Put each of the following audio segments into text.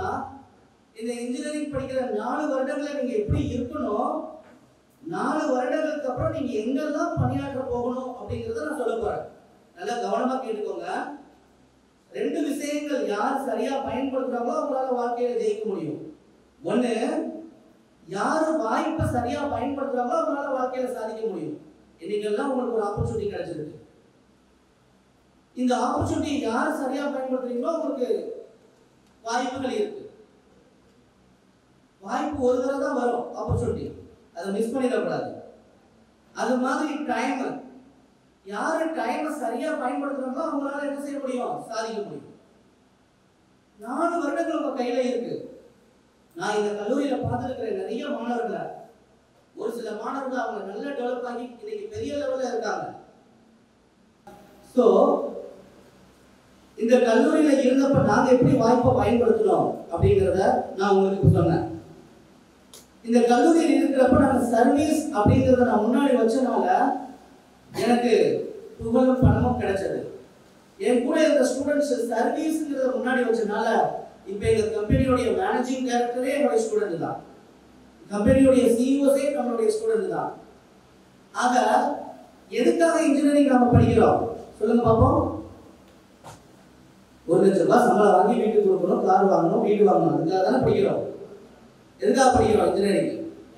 அப்படின்னா இந்த இன்ஜினியரிங் படிக்கிற நாலு வருடங்களை நீங்க எப்படி இருக்கணும் நாலு வருடங்களுக்கு அப்புறம் நீங்க எங்கெல்லாம் பணியாற்ற போகணும் அப்படிங்கறத நான் சொல்ல போறேன் நல்லா கவனமா கேட்டுக்கோங்க ரெண்டு விஷயங்கள் யார் சரியா பயன்படுத்துறாங்களோ அவங்களால வாழ்க்கையில ஜெயிக்க முடியும் ஒண்ணு யாரு வாய்ப்பை சரியா பயன்படுத்துறாங்களோ அவங்களால வாழ்க்கையில சாதிக்க முடியும் இன்னைக்கெல்லாம் உங்களுக்கு ஒரு ஆப்பர்ச்சுனிட்டி கிடைச்சிருக்கு இந்த ஆப்பர்ச்சுனிட்டி யார் சரியா பயன்படுத்துறீங்களோ உங்களுக்கு வாய்ப்புகள் இருக்கு வாய்ப்பு ஒரு தடவை தான் வரும் ஆப்பர்ச்சுனிட்டி அதை மிஸ் பண்ணிடக்கூடாது அது மாதிரி டைம் யாரு டைமை சரியா பயன்படுத்துறாங்களோ அவங்களால என்ன செய்ய முடியும் சாதிக்க முடியும் நாலு வருடங்கள் உங்க கையில இருக்கு நான் இந்த கல்லூரியில பார்த்துருக்கிற நிறைய மாணவர்களை ஒரு சில மாணவர்கள் அவங்க நல்ல டெவலப் ஆகி இன்னைக்கு பெரிய லெவல்ல இருக்காங்க ஸோ இந்த கல்லூரியில இருந்தப்ப நாங்க எப்படி வாய்ப்பை பயன்படுத்தணும் அப்படிங்கிறத நான் உங்களுக்கு இப்ப சொன்னேன் இந்த கல்லூரியில் இருக்கிறப்ப நாங்க சர்வீஸ் அப்படிங்கிறத நான் முன்னாடி வச்சனால எனக்கு புகழும் பணமும் கிடைச்சது என் கூட இருந்த ஸ்டூடெண்ட்ஸ் சர்வீஸ்ங்கிறத முன்னாடி வச்சனால இப்போ எங்க கம்பெனியோடைய மேனேஜிங் டைரக்டரே என்னுடைய ஸ்டூடெண்ட் தான் கம்பெனியோடைய சிஇஓஸே நம்மளுடைய ஸ்டூடெண்ட் தான் ஆக எதுக்காக இன்ஜினியரிங் நாம படிக்கிறோம் சொல்லுங்க பாப்போம் ஒரு லட்சம் ரூபாய் சம்பளம் வாங்கி வீட்டுக்கு கொடுக்கணும் கார் வாங்கணும் வீடு வாங்கணும் அதுக்காக தானே படிக்கிறோம் எதுக்காக படிக்கிறோம் engineering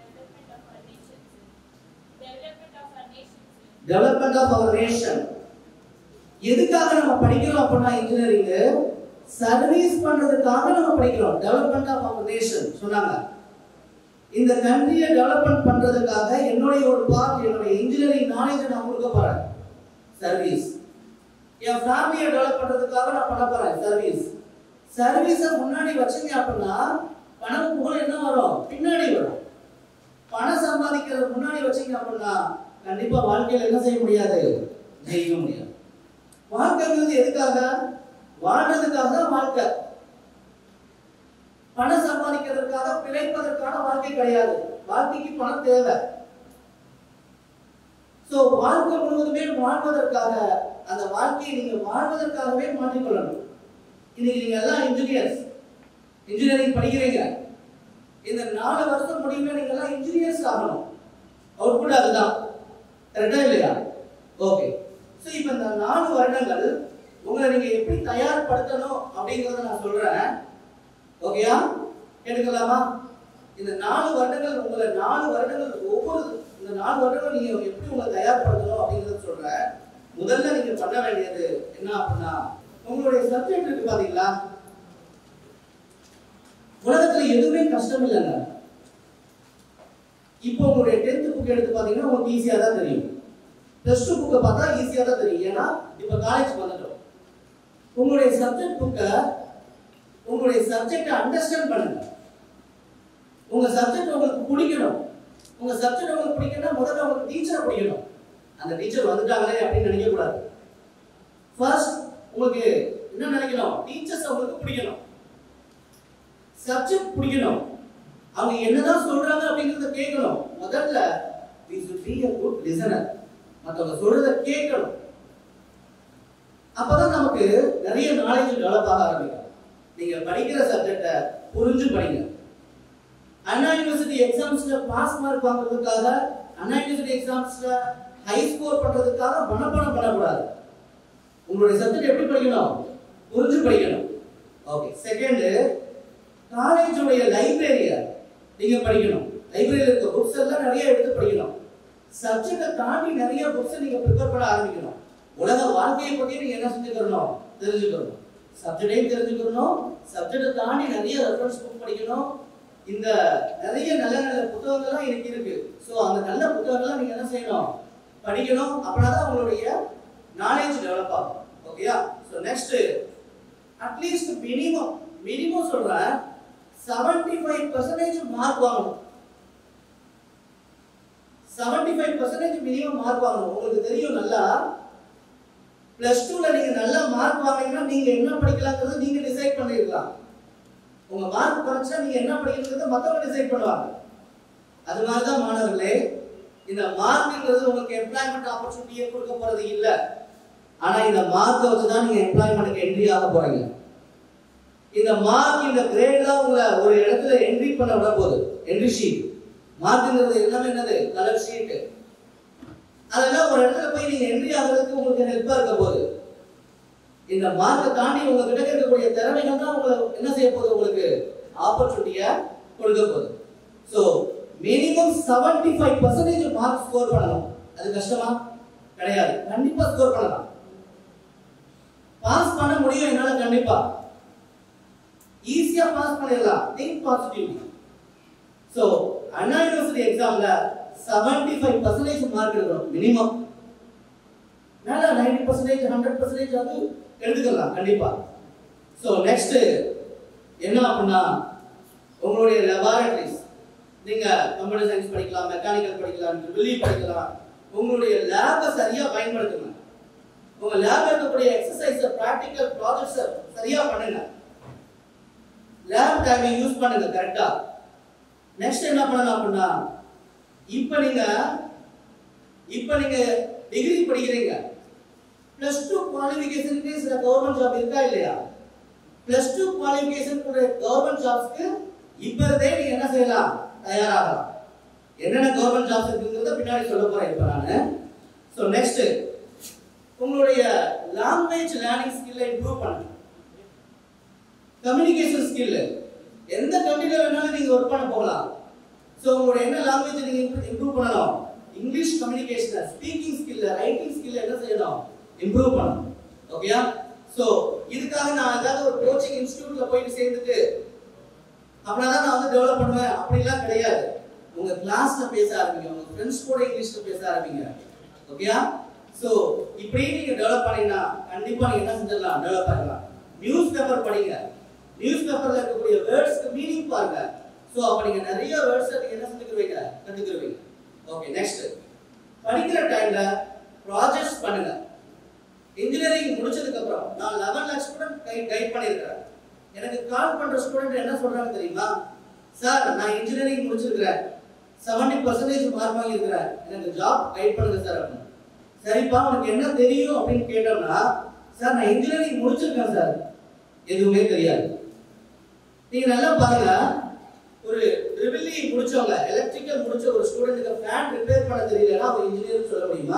Development of our nation. Development of our nation Development of our nation. எதுக்காக நம்ம படிக்கிறோம் அப்படின்னா இன்ஜினியரிங் சர்வீஸ் பண்றதுக்காக நம்ம படிக்கிறோம் டெவலப்மெண்ட் ஆஃப் அவர் நேஷன் சொன்னாங்க இந்த கண்ட்ரியை டெவலப்மெண்ட் பண்றதுக்காக என்னுடைய ஒரு பார்ட் என்னுடைய இன்ஜினியரிங் நாலேஜை நான் கொடுக்க போறேன் சர்வீஸ் என் ஃபேமிலியை டெவலப் பண்றதுக்காக நான் பண்ண போறேன் சர்வீஸ் சர்வீஸை முன்னாடி வச்சீங்க அப்படின்னா பணம் புகழ் என்ன வரும் பின்னாடி வரும் பணம் சம்பாதிக்கிறது முன்னாடி வச்சீங்க அப்படின்னா கண்டிப்பா வாழ்க்கையில என்ன செய்ய முடியாது ஜெயிக்க முடியாது வாழ்க்கைங்கிறது எதுக்காக வாழ்றதுக்காக தான் வாழ்க்கை பணம் சம்பாதிக்கிறதுக்காக பிழைப்பதற்கான வாழ்க்கை கிடையாது வாழ்க்கைக்கு பணம் தேவை சோ வாழ்க்கை முழுவதுமே வாழ்வதற்காக அந்த வாழ்க்கையை நீங்க வாழ்வதற்காகவே மாற்றிக்கொள்ளணும் இன்னைக்கு நீங்க எல்லாம் இன்ஜினியர்ஸ் இன்ஜினியரிங் படிக்கிறீங்க இந்த நாலு வருஷம் முடியுமே நீங்க எல்லாம் இன்ஜினியர்ஸ் ஆகணும் அவுட்புட் அதுதான் கரெக்டா இல்லையா ஓகே ஸோ இப்போ இந்த நாலு வருடங்கள் உங்களை நீங்க எப்படி தயார்படுத்தணும் அப்படிங்கறத நான் சொல்றேன் ஓகேயா கேட்டுக்கலாமா இந்த நாலு வருடங்கள் உங்களை நாலு வருடங்கள் ஒவ்வொரு இந்த நாலு வருடங்கள் நீங்க எப்படி உங்களை தயார்படுத்தணும் அப்படிங்கறத சொல்றேன் முதல்ல நீங்க பண்ண வேண்டியது என்ன அப்படின்னா உங்களுடைய சப்ஜெக்ட் இருக்கு பாத்தீங்களா உலகத்துல எதுவுமே கஷ்டம் இல்லைங்க இப்போ உங்களுடைய டென்த் புக் எடுத்து பாத்தீங்கன்னா உங்களுக்கு ஈஸியா தான் தெரியும் பிளஸ் டூ புக்கை பார்த்தா ஈஸியா தான் தெரியும் ஏன்னா இப்போ காலேஜ் வந்துட்டோம் உங்களுடைய சப்ஜெக்ட் புக்கை உங்களுடைய சப்ஜெக்டை அண்டர்ஸ்டாண்ட் பண்ணுங்க உங்க சப்ஜெக்ட் உங்களுக்கு பிடிக்கணும் உங்க சப்ஜெக்ட் உங்களுக்கு பிடிக்கணும்னா முதல்ல உங்களுக்கு டீச்சரை பிடிக்கணும் அந்த டீச்சர் வந்துட்டாங்களே அப்படின்னு நினைக்க கூடாது ஃபர்ஸ்ட் உங்களுக்கு என்ன நினைக்கணும் டீச்சர்ஸ் உங்களுக்கு பிடிக்கணும் சப்ஜெக்ட் பிடிக்கணும் அவங்க என்னதான் சொல்றாங்க அப்படிங்கறத கேட்கணும் முதல்ல we should be a good listener மத்தவங்க சொல்றத கேட்கணும் அப்பதான் நமக்கு நிறைய நாலேஜ் டெவலப் ஆக ஆரம்பிக்கும் நீங்க படிக்கிற சப்ஜெக்டை புரிஞ்சு படிங்க அண்ணா யூனிவர்சிட்டி எக்ஸாம்ஸ்ல பாஸ் மார்க் வாங்குறதுக்காக அண்ணா யூனிவர்சிட்டி எக்ஸாம்ஸ்ல ஹை ஸ்கோர் பண்றதுக்காக மனப்பாடம் பண்ணக்கூடாது உங்களுடைய சப்ஜெக்ட் எப்படி படிக்கணும் புரிஞ்சு படிக்கணும் ஓகே செகண்ட் காலேஜுடைய லைப்ரரியை நீங்க படிக்கணும் லைப்ரரியில் இருக்க புக்ஸ் எல்லாம் நிறைய எடுத்து படிக்கணும் சப்ஜெக்டை தாண்டி நிறைய புக்ஸ் நீங்க ப்ரிப்பேர் பண்ண ஆரம்பிக்கணும் உலக வாழ்க்கையை பத்தி நீங்க என்ன செஞ்சுக்கணும் தெரிஞ்சுக்கணும் சப்ஜெக்டையும் தெரிஞ்சுக்கணும் சப்ஜெக்டை தாண்டி நிறைய ரெஃபரன்ஸ் புக் படிக்கணும் இந்த நிறைய நல்ல நல்ல புத்தகங்கள்லாம் இன்னைக்கு இருக்கு ஸோ அந்த நல்ல புத்தகங்கள்லாம் நீங்க என்ன செய்யணும் படிக்கணும் அப்படின்னா தான் உங்களுடைய நாலேஜ் டெவலப் ஆகும் ஓகேயா so next at least minimum minimum சொல்றேன் செவன்டி ஃபைவ் பர்சன்டேஜ் மார்க் வாங்கணும் seventy five percentage minimum mark வாங்கணும் உங்களுக்கு தெரியும் நல்லா பிளஸ் டூல நீங்க நல்ல மார்க் வாங்கினீங்கன்னா நீங்க என்ன படிக்கலாங்கிறது நீங்க டிசைட் பண்ணிருக்கலாம் உங்க மார்க் குறைச்சா நீங்க என்ன படிக்கிறதுங்கிறத மத்தவங்க டிசைட் பண்ணுவாங்க அது மாதிரி தான் மாணவர்களே இந்த மார்க்ங்கிறது உங்களுக்கு எம்ப்ளாய்மெண்ட் ஆப்பர்ச்சுனிட்டியை கொடுக்க போறது இல்ல ஆனா இந்த மார்க்கை வச்சு தான் நீங்க எம்ப்ளாய்மெண்ட்டுக்கு என்ட்ரி ஆக போறீங்க இந்த மார்க் இந்த கிரேட்லாம் உங்களை ஒரு இடத்துல என்ட்ரி பண்ண விட போகுது என்ட்ரி ஷீட் மார்க்ங்கிறது எல்லாமே என்னது கலர் ஷீட் அதெல்லாம் ஒரு இடத்துல போய் நீங்க என்ட்ரி ஆகிறதுக்கு உங்களுக்கு ஹெல்ப்பா இருக்க போகுது இந்த மார்க்கை தாண்டி உங்ககிட்ட இருக்கக்கூடிய திறமைகள் தான் உங்களை என்ன செய்ய போகுது உங்களுக்கு ஆப்பர்ச்சுனிட்டியை கொடுக்க போகுது so minimum seventy five percentage mark score பண்ணணும் அது கஷ்டமா கிடையாது கண்டிப்பா ஸ்கோர் பண்ணலாம் பாஸ் பண்ண முடியும் என்னால கண்டிப்பா ஈஸியா பாஸ் பண்ணிடலாம் think positively so Anna university எக்ஸாம்ல செவன்டி ஃபைவ் பர்சன்டேஜ் மார்க் எடுக்கணும் மினிமம் மேல நைன்டி பர்சன்டேஜ் ஹண்ட்ரட் பர்சன்டேஜ் அது எடுத்துக்கலாம் கண்டிப்பா ஸோ நெக்ஸ்ட் என்ன அப்படின்னா உங்களுடைய லெபார்டரிஸ் நீங்க கம்ப்யூட்டர் சயின்ஸ் படிக்கலாம் மெக்கானிக்கல் படிக்கலாம் ட்ரிபிள் படிக்கலாம் உங்களுடைய லேபை சரியா பயன்படுத்துங்க உங்க லேப்ல இருக்கக்கூடிய எக்ஸசைஸ் பிராக்டிக்கல் ப்ராஜெக்ட்ஸ் சரியா பண்ணுங்க லேப் டைமிங் யூஸ் பண்ணுங்க கரெக்டா நெக்ஸ்ட் என்ன பண்ணலாம் அப்படின்னா இப்போ நீங்க இப்போ நீங்க டிகிரி படிக்கிறீங்க பிளஸ் டூ குவாலிஃபிகேஷனுக்கு சில கவர்மெண்ட் ஜாப் இருக்கா இல்லையா பிளஸ் டூ குவாலிஃபிகேஷன் கவர்மெண்ட் ஜாப்ஸ்க்கு இப்போ இருந்தே நீங்க என்ன செய்யலாம் தயாராகலாம் என்னென்ன கவர்மெண்ட் ஜாப்ஸ் இருக்குங்கிறத பின்னாடி சொல்ல போறேன் இப்போ நான் ஸோ நெக்ஸ்ட் உங்களுடைய லாங்குவேஜ் லேர்னிங் ஸ்கில்லை இம்ப்ரூவ் பண்ணுங்க கம்யூனிகேஷன் ஸ்கில் எந்த கண்ட்ரில வேணாலும் நீங்க ஒர்க் பண்ண போகலாம் ஸோ உங்களோட என்ன லாங்குவேஜ் நீங்க இம்ப்ரூவ் பண்ணணும் English communication speaking skill writing skill என்ன செய்யணும் இம்ப்ரூவ் பண்ணணும் ஓகேயா ஸோ இதுக்காக நான் ஏதாவது ஒரு கோச்சிங் இன்ஸ்டியூட்ல போயிட்டு சேர்ந்துட்டு அப்படின்னா தான் நான் வந்து டெவலப் பண்ணுவேன் அப்படிலாம் கிடையாது உங்க கிளாஸ்ல பேச ஆரம்பிங்க உங்க ஃப்ரெண்ட்ஸ் கூட இங்கிலீஷ்ல பேச ஆரம்பிங்க ஓகேயா ஸோ இப்படி நீங்க டெவலப் பண்ணீங்கன்னா கண்டிப்பா நீங்க என்ன செஞ்சிடலாம் டெவலப் ஆகலாம் நியூஸ் பேப்பர் படிங்க நியூஸ் பேப்பர்ல இருக்கக்கூடிய வேர்ட்ஸ்க்கு மீனிங் பாருங்க ஸோ அப்ப நீங்க நிறைய வேர்ட்ஸ் நீங்க என்ன செஞ்சுக்குவீங்க கத்துக்குவீங்க ஓகே நெக்ஸ்ட் படிக்கிற டைம்ல ப்ராஜெக்ட்ஸ் பண்ணுங்க இன்ஜினியரிங் முடிச்சதுக்கு அப்புறம் நான் eleven lakh student guide guide பண்ணியிருக்கிறேன் எனக்கு கால் பண்ற ஸ்டூடெண்ட் என்ன சொல்றாங்க தெரியுமா சார் நான் இன்ஜினியரிங் முடிச்சிருக்கிறேன் செவன்டி பர்சன்டேஜ் மார்க் வாங்கியிருக்கிறேன் எனக்கு ஜாப் கைட் பண்ணுங்க சார் அப்படின்னு சரிப்பா உனக்கு என்ன தெரியும் அப்படின்னு கேட்டோம்னா சார் நான் இன்ஜினியரிங் முடிச்சிருக்கேன் சார் எதுவுமே தெரியாது நீங்க நல்லா பாருங்க ஒரு ட்ரிபிள்இ முடிச்சவங்க எலக்ட்ரிக்கல் முடிச்ச ஒரு ஸ்டூடெண்ட்டுக்கு ஃபேன் ரிப்பேர் பண்ண தெரியலன்னா அவர் இன்ஜினியர் சொல்ல முடியுமா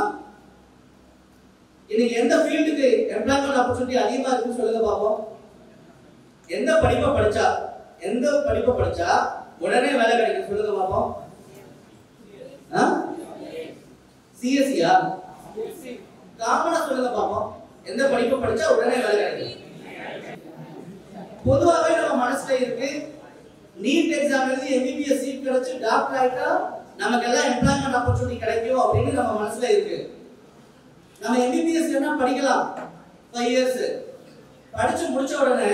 இன்னைக்கு எந்த ஃபீல்டுக்கு எம்ப்ளாய்மெண்ட் ஆப்பர்ச்சுனிட்டி அதிகமா இருக்குன்னு சொல்லுங்க பாப்போம் எந்த படிப்பை படிச்சா எந்த படிப்பை படிச்சா உடனே வேலை கிடைக்கும் சொல்லுங்க பாப்போம் சிஎஸ்சியா காமனா சொல்லுங்க பாப்போம் எந்த படிப்பை படிச்சா உடனே வேலை கிடைக்கும் பொதுவாகவே நம்ம மனசுல இருக்கு நீட் எக்ஸாம் எழுதி எம்பிபிஎஸ் சீட் கிடைச்சு டாக்டர் ஆயிட்டா நமக்கு எல்லாம் எம்ப்ளாய்மெண்ட் ஆப்பர்ச்சுனிட்டி கிடைக்கும் அப்படின்னு நம்ம மனசுல இருக்கு நம்ம எம்பிபிஎஸ் என்ன படிக்கலாம் ஃபைவ் இயர்ஸ் படிச்சு முடிச்ச உடனே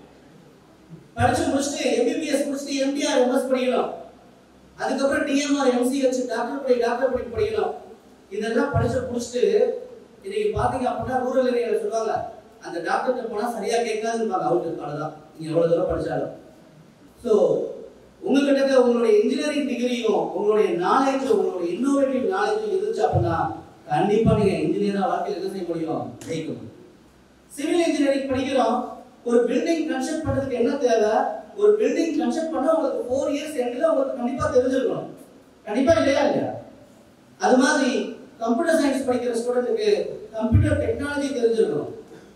படிச்சு முடிச்சுட்டு எம்பிபிஎஸ் முடிச்சுட்டு எம்டிஆர் எம்எஸ் படிக்கலாம் அதுக்கப்புறம் டிஎம்ஆர் எம்சிஹெச் டாக்டர் படி டாக்டர் படி படிக்கலாம் இதெல்லாம் படிச்சு முடிச்சுட்டு இன்னைக்கு பாத்தீங்க அப்படின்னா ரூரல் ஏரியாவில் சொல்லுவாங்க அந்த டாக்டர்கிட்ட போனா சரியா கேட்காதுன்னு அவுட்டு அவ்வளவுதான் நீங்க எவ்வளவு தூரம் படிச்சாலும் ஸோ உங்ககிட்ட இருக்க உங்களுடைய இன்ஜினியரிங் டிகிரியும் உங்களுடைய நாலேஜும் உங்களுடைய இன்னோவேட்டிவ் நாலேஜும் இருந்துச்சு அப்படின்னா கண்டிப்பா நீங்க இன்ஜினியரா வாழ்க்கையில் என்ன செய்ய முடியும் ஜெயிக்க முடியும் சிவில் இன்ஜினியரிங் படிக்கிறோம் ஒரு பில்டிங் கன்ஸ்ட்ரக்ட் பண்றதுக்கு என்ன தேவை ஒரு பில்டிங் கன்ஸ்ட்ரக்ட் பண்ணா உங்களுக்கு ஃபோர் இயர்ஸ் எண்டில் உங்களுக்கு கண்டிப்பா தெரிஞ்சிருக்கணும் கண்டிப்பா இல்லையா இல்லையா அது மாதிரி கம்ப்யூட்டர் சயின்ஸ் படிக்கிற ஸ்டூடெண்ட்டுக்கு கம்ப்யூட்டர் டெக்னாலஜி தெரிஞ்சிருக்கணும்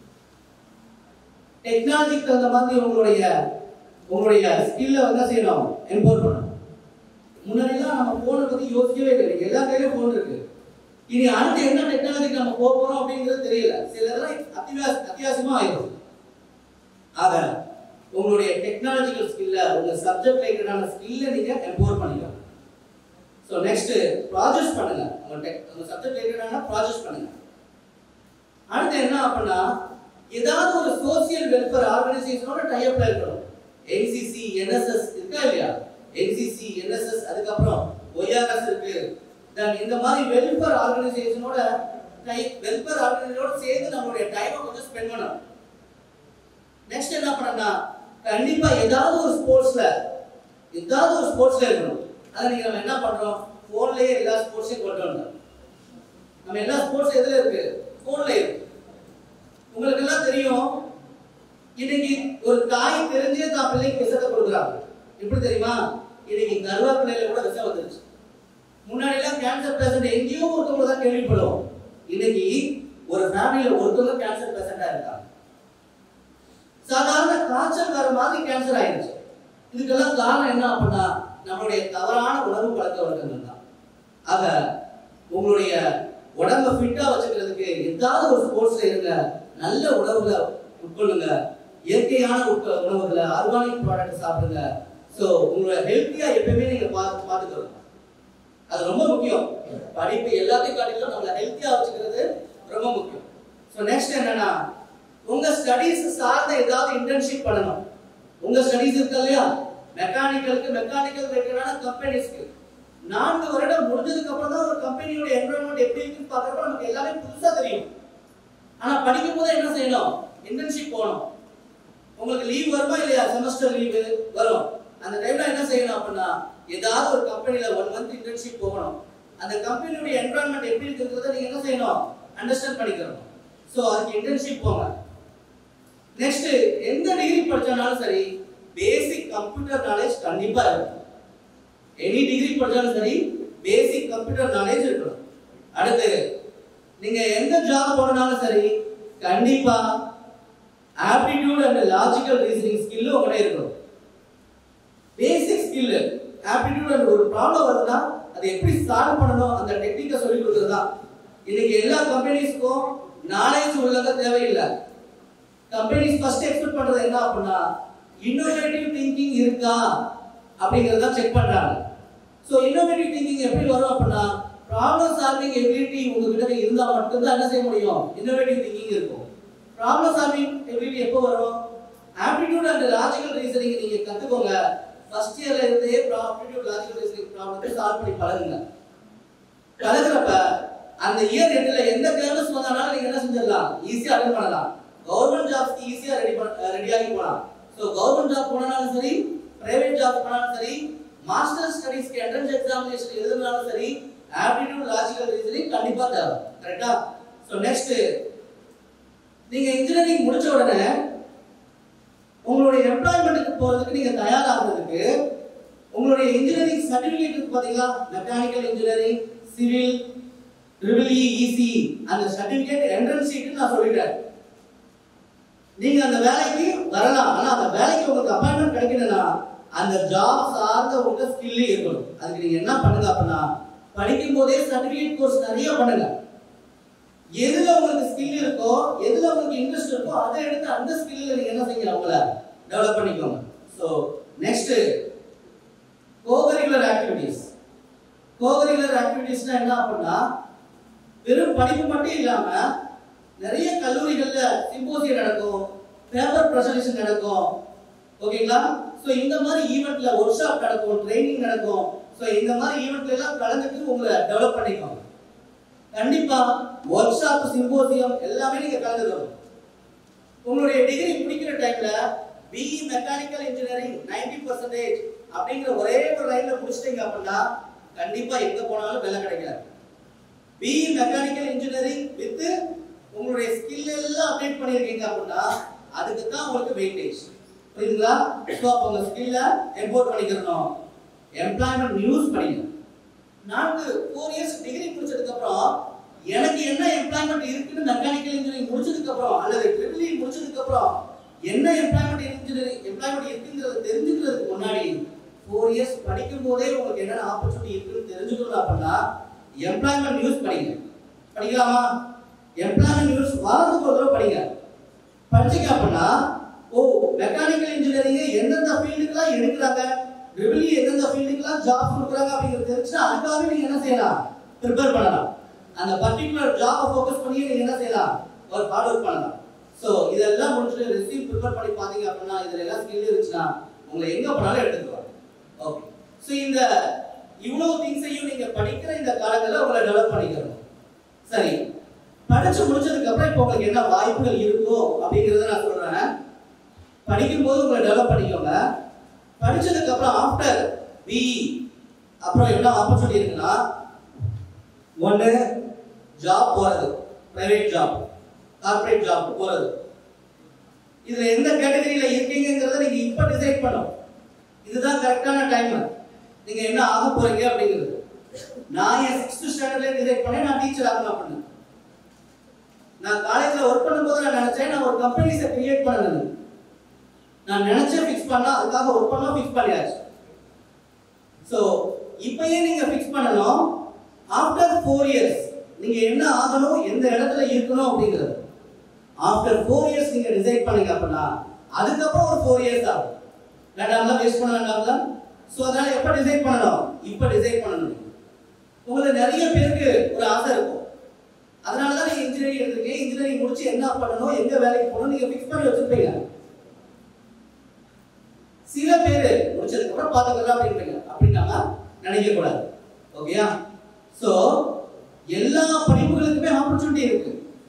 டெக்னாலஜிக்கு தகுந்த மாதிரி உங்களுடைய உங்களுடைய ஸ்கில்லை வந்து செய்யணும் எம்பவர் பண்ணணும் முன்னாடிலாம் நம்ம போனை பத்தி யோசிக்கவே இல்லை எல்லா கையிலும் போன் இருக்கு இனி அடுத்து என்ன டெக்னாலஜிக்கு நம்ம போக போறோம் அப்படிங்கிறது தெரியல சில இதெல்லாம் அத்தியாவ அத்தியாவசியமா ஆயிடும் ஆக உங்களுடைய டெக்னாலஜிக்கல் ஸ்கில்ல உங்க சப்ஜெக்ட் ரிலேட்டடான ஸ்கில்ல நீங்க எம்பவர் பண்ணிக்கலாம் ஸோ நெக்ஸ்ட் ப்ராஜெக்ட்ஸ் பண்ணுங்க உங்க டெக் உங்க சப்ஜெக்ட் ரிலேட்டடான ப்ராஜெக்ட்ஸ் பண்ணுங்க அடுத்து என்ன அப்படின்னா ஏதாவது ஒரு சோசியல் வெல்ஃபேர் ஆர்கனைசேஷனோட டைப்ல இருக்கணும் என்சிசி என்எஸ்எஸ் இருக்கா இல்லையா என்சிசி என்எஸ்எஸ் அதுக்கப்புறம் ஒய்ஆர்எஸ் இருக்கு தென் இந்த மாதிரி வெல்ஃபேர் ஆர்கனைசேஷனோட டை வெல்ஃபேர் ஆர்கனைசேஷனோட சேர்ந்து நம்மளுடைய டைமை கொஞ்சம் ஸ்பெண்ட் பண்ணணும் நெக்ஸ்ட் என்ன பண்ணனா கண்டிப்பா ஏதாவது ஒரு ஸ்போர்ட்ஸ்ல ஏதாவது ஒரு ஸ்போர்ட்ஸ்ல இருக்கணும் அதை நீங்க நம்ம என்ன பண்றோம் போன்லயே எல்லா ஸ்போர்ட்ஸையும் கொண்டு வந்தோம் நம்ம எல்லா ஸ்போர்ட்ஸ் எதுல இருக்கு போன்ல இருக்கு உங்களுக்கு எல்லாம் தெரியும் இன்னைக்கு ஒரு தாய் தெரிஞ்சே தான் பிள்ளைக்கு விஷத்தை கொடுக்குறாங்க எப்படி தெரியுமா இன்னைக்கு கருவேப்பிலையில கூட விஷம் வந்துருச்சு முன்னாடி எல்லாம் கேன்சர் பேஷண்ட் எங்கேயோ ஒருத்தவங்க தான் கேள்விப்படுவோம் இன்னைக்கு ஒரு ஃபேமிலியில ஒருத்தவங்க கேன்சர் பேஷண்டா இருக்காங்க சாதாரண காய்ச்சல் வர மாதிரி கேன்சர் ஆயிடுச்சு இதுக்கெல்லாம் காரணம் என்ன அப்படின்னா நம்மளுடைய தவறான உணவு பழக்க வழக்கங்கள் தான் ஆக உங்களுடைய உடம்ப ஃபிட்டா வச்சுக்கிறதுக்கு ஏதாவது ஒரு ஸ்போர்ட்ஸ்ல இருங்க நல்ல உணவுகளை உட்கொள்ளுங்க இயற்கையான உட்க- உணவுகளை ஆர்கானிக் ப்ராடக்ட் சாப்பிடுங்க ஸோ உங்களை ஹெல்த்தியா எப்பயுமே நீங்க பார்த்து பார்த்துக்கணும் அது ரொம்ப முக்கியம் படிப்பு எல்லாத்தையும் காட்டிலும் நம்மளை ஹெல்த்தியா வச்சுக்கிறது ரொம்ப முக்கியம் ஸோ நெக்ஸ்ட் என்னன்னா உங்க ஸ்டடீஸ் சார்ந்த ஏதாவது இன்டர்ன்ஷிப் பண்ணணும் உங்க ஸ்டடீஸ் இருக்கு இல்லையா மெக்கானிக்கலுக்கு மெக்கானிக்கல் ரிலேட்டடான கம்பெனிஸ்க்கு நான்கு வருடம் முடிஞ்சதுக்கு அப்புறம் தான் ஒரு கம்பெனியோட என்வரன்மெண்ட் எப்படி இருக்குன்னு பார்க்கறப்ப நமக்கு எல்லாமே புதுசா தெரியும் ஆனா படிக்கும் போது என்ன செய்யணும் இன்டர்ன்ஷிப் போகணும் உங்களுக்கு லீவ் வருமா இல்லையா செமஸ்டர் லீவு வரும் அந்த டைம்ல என்ன செய்யணும் அப்படின்னா ஏதாவது ஒரு கம்பெனில ஒன் மந்த் இன்டர்ன்ஷிப் போகணும் அந்த கம்பெனியோட என்வரன்மெண்ட் எப்படி இருக்குன்றத நீங்க என்ன செய்யணும் அண்டர்ஸ்டாண்ட் பண்ணிக்கணும் ஸோ அதுக்கு இன்டர்ன்ஷிப் போங்க நெக்ஸ்ட் எந்த டிகிரி படிச்சாலும் சரி பேசிக் கம்ப்யூட்டர் நாலேஜ் கண்டிப்பா இருக்கும் எனி டிகிரி படிச்சாலும் சரி பேசிக் கம்ப்யூட்டர் நாலேஜ் இருக்கணும் அடுத்து நீங்க எந்த ஜாப் போனாலும் சரி கண்டிப்பா aptitude and logical reasoning skill உங்கள்கிட்ட இருக்கணும் பேசிக் ஸ்கில் ஆப்டிடியூட் அண்ட் ஒரு ப்ராப்ளம் வருதுன்னா அதை எப்படி சால்வ் பண்ணணும் அந்த டெக்னிக்கை சொல்லி கொடுக்குறது தான் இன்னைக்கு எல்லா கம்பெனிஸ்க்கும் நாலேஜ் உள்ளவங்க தேவையில்லை கம்பெனிஸ் ஃபர்ஸ்ட் எக்ஸ்பெக்ட் பண்றது என்ன அப்படின்னா இன்னோவேட்டிவ் திங்கிங் இருக்கா அப்படிங்கறத செக் பண்றாங்க ஸோ இன்னோவேட்டிவ் திங்கிங் எப்படி வரும் அப்படின்னா ப்ராப்ளம் சால்விங் எபிலிட்டி உங்ககிட்ட இருந்தா மட்டும்தான் என்ன செய்ய முடியும் இன்னோவேட்டிவ் திங்கிங் இருக்கும் ப்ராப்ளம் சால்விங் எபிலிட்டி எப்போ வரும் ஆப்டிடியூட் அண்ட் லாஜிக்கல் ரீசனிங் நீங்க கத்துக்கோங்க ஃபர்ஸ்ட் இயர்ல இருந்தே ஆப்டிடியூட் லாஜிக்கல் ரீசனிங் ப்ராப்ளத்தை சால்வ் பண்ணி பழகுங்க பழகுறப்ப அந்த இயர் எண்டுல எந்த கேர்னஸ் வந்தாலும் நீங்க என்ன செஞ்சிடலாம் ஈஸியா அட்டன் பண்ணலாம் கவர்மெண்ட் ஜாப்ஸ்க்கு ஈஸியா ரெடி ரெடி ஆகி போலாம் ஸோ கவர்மெண்ட் ஜாப் போனாலும் சரி பிரைவேட் ஜாப் போனாலும் சரி மாஸ்டர் ஸ்டடீஸ்க்கு என்ட்ரன்ஸ் எக்ஸாமினேஷன் எழுதுனாலும் சரி ஆப்டிடியூட் லாஜிக்கல் ரீசனிங் கண்டிப்பா தேவை கரெக்டா ஸோ நெக்ஸ்ட் நீங்க இன்ஜினியரிங் முடிச்ச உடனே உங்களுடைய எம்ப்ளாய்மெண்ட்டுக்கு போறதுக்கு நீங்க தயாராகிறதுக்கு உங்களுடைய இன்ஜினியரிங் சர்டிபிகேட் இருக்கு பாத்தீங்களா mechanical engineering civil triple EC அந்த சர்டிபிகேட் என்ட்ரன்ஸ் சீட் நான் சொல்லிட்டேன் நீங்க அந்த வேலைக்கு வரலாம் ஆனா அந்த வேலைக்கு உங்களுக்கு அப்பாயின்மெண்ட் கிடைக்கணும்னா அந்த ஜாப் சார்ந்த உங்க ஸ்கில் இருக்கணும் அதுக்கு நீங்க என்ன பண்ணுங்க அப்படின்னா படிக்கும் போதே சர்டிபிகேட் கோர்ஸ் நிறைய பண்ணுங்க எதுல உங்களுக்கு ஸ்கில் இருக்கோ எதுல உங்களுக்கு இன்ட்ரெஸ்ட் இருக்கோ அதை எடுத்து அந்த ஸ்கில்ல நீங்க என்ன செய்யலாம் உங்களை டெவலப் பண்ணிக்கோங்க so next cocurricular activities cocurricular ஆக்டிவிட்டீஸ்னா என்ன அப்படின்னா வெறும் படிப்பு மட்டும் இல்லாம நிறைய கல்லூரிகள்ல சிம்போசியம் நடக்கும் பேப்பர் ப்ரெசன்டேஷன் நடக்கும் ஓகேங்களா ஸோ இந்த மாதிரி ஈவெண்ட்ல ஒர்க் ஷாப் நடக்கும் ட்ரைனிங் நடக்கும் ஸோ இந்த மாதிரி ஈவெண்ட்ல எல்லாம் கலந்துட்டு உங்களை டெவலப் பண்ணிக்கோங்க கண்டிப்பா ஒர்க் ஷாப் சிம்போசியம் எல்லாமே நீங்க கலந்துக்கணும் உங்களுடைய டிகிரி முடிக்கிற டைம்ல பிஇ மெக்கானிக்கல் இன்ஜினியரிங் 90% பர்சன்டேஜ் அப்படிங்கிற ஒரே ஒரு லைன்ல முடிச்சிட்டீங்க அப்படின்னா கண்டிப்பா எங்க போனாலும் வேலை கிடைக்காது பிஇ மெக்கானிக்கல் இன்ஜினியரிங் வித் உங்களுடைய ஸ்கில் எல்லாம் அப்டேட் பண்ணியிருக்கீங்க அப்படின்னா அதுக்கு தான் உங்களுக்கு வெயிட்டேஜ் புரியுதுங்களா ஸோ அப்போ உங்க ஸ்கில்ல எம்போர்ட் பண்ணிக்கிறணும் எம்ப்ளாய்மெண்ட் நியூஸ் படிங்க நான்கு ஃபோர் இயர்ஸ் டிகிரி முடிச்சதுக்கு அப்புறம் எனக்கு என்ன எம்ப்ளாய்மெண்ட் இருக்குன்னு மெக்கானிக்கல் இன்ஜினியரிங் முடிச்சதுக்கு அப்புறம் அல்லது ட்ரிபிள் இ முடிச்சதுக்கு அப்புறம் என்ன எம்ப்ளாய்மெண்ட் இன்ஜினியரிங் எம்ப்ளாய்மெண்ட் இருக்குங்கிறத தெரிஞ்சுக்கிறதுக்கு முன்னாடி ஃபோர் இயர்ஸ் படிக்கும் போதே உங்களுக்கு என்னென்ன ஆப்பர்ச்சுனிட்டி இருக்குன்னு தெரிஞ்சுக்கணும் அப்படின்னா எம்ப்ளாய்மெண்ட் நியூஸ் படிங்க படிக்கலாமா எம்ப்ளாய்மெண்ட் நியூஸ் வாரத்துக்கு ஒரு தடவை படிங்க படிச்சீங்க அப்படின்னா ஓ மெக்கானிக்கல் இன்ஜினியரிங் எந்தெந்த ஃபீல்டுக்கெல்லாம் எடுக்கிறாங்க ட்ரிபிள் எந்தெந்த ஃபீல்டுக்கெல்லாம் ஜாப் கொடுக்குறாங்க அப்படிங்கிறது தெரிஞ்சுன்னா அதுக்காகவே நீங்க என்ன செய்யலாம் ப்ரிப்பேர் பண்ணலாம் அந்த பர்டிகுலர் ஜாபை ஃபோக்கஸ் பண்ணி நீங்க என்ன செய்யலாம் ஒரு ஹார்ட் ஒர்க் பண்ணலாம் ஸோ இதெல்லாம் முடிச்சுட்டு ரெசியூம் ப்ரிப்பேர் பண்ணி பார்த்தீங்க அப்படின்னா இதுல எல்லாம் ஸ்கில் இருந்துச்சுன்னா உங்களை எங்க போனாலும் எடுத்துக்குவாங்க ஓகே ஸோ இந்த இவ்வளவு திங்ஸையும் நீங்க படிக்கிற இந்த காலங்களில் உங்களை டெவலப் பண்ணிக்கிறணும் சரி படிச்சு முடிச்சதுக்கு அப்புறம் இப்போ உங்களுக்கு என்ன வாய்ப்புகள் இருக்கும் அப்படிங்கறத நான் சொல்றேன் படிக்கும் போது உங்களை டெவலப் பண்ணிக்கோங்க படிச்சதுக்கு அப்புறம் ஆஃப்டர் பி அப்புறம் என்ன ஆப்பர்ச்சுனிட்டி இருக்குன்னா ஒன்று ஜாப் போறது பிரைவேட் ஜாப் கார்ப்பரேட் ஜாப் போறது இதுல எந்த கேட்டகரியில இருக்கீங்கங்கிறத நீங்க இப்ப டிசைட் பண்ணணும் இதுதான் கரெக்டான டைம் நீங்க என்ன ஆக போறீங்க அப்படிங்கிறது நான் என் சிக்ஸ்த் ஸ்டாண்டர்ட்ல டிசைட் பண்ணேன் நான் டீச்சர் ஆகணும் அப்படின்னு நான் காலேஜ்ல ஒர்க் பண்ணும்போது நான் நினைச்சேன் நான் ஒரு கம்பெனிஸை கிரியேட் பண்ணணும் நான் நினைச்சேன் ஃபிக்ஸ் பண்ணா அதுக்காக ஒர்க் பண்ணா ஃபிக்ஸ் பண்ணியாச்சு ஸோ இப்பயே நீங்க ஃபிக்ஸ் பண்ணணும் ஆஃப்டர் ஃபோர் இயர்ஸ் நீங்க என்ன ஆகணும் எந்த இடத்துல இருக்கணும் அப்படிங்கிறது ஆஃப்டர் ஃபோர் இயர்ஸ் நீங்க டிசைட் பண்ணீங்க அப்படின்னா அதுக்கப்புறம் ஒரு ஃபோர் இயர்ஸ் ஆகும் வேண்டாம்லாம் வேஸ்ட் பண்ண வேண்டாம்ல ஸோ அதனால எப்போ டிசைட் பண்ணணும் இப்போ டிசைட் பண்ணணும் உங்களுக்கு நிறைய பேருக்கு ஒரு ஆசை இருக்கும் அதனால தான் நீங்க இன்ஜினியரிங் எடுத்துருக்கீங்க இன்ஜினியரிங் முடிச்சு என்ன பண்ணணும் எங்க வேலைக்கு போகணும் நீங்க ஃபிக்ஸ் பண்ணி வச்சிருப்பீங்க சில பேர் முடிச்சதுக்கு அப்புறம் பாத்துக்கலாம் அப்படின்றீங்க அப்படின்னு நாம நினைக்க கூடாது ஓகேயா சோ எல்லா படிப்புகளுக்குமே ஆப்பர்ச்சுனிட்டி இருக்கு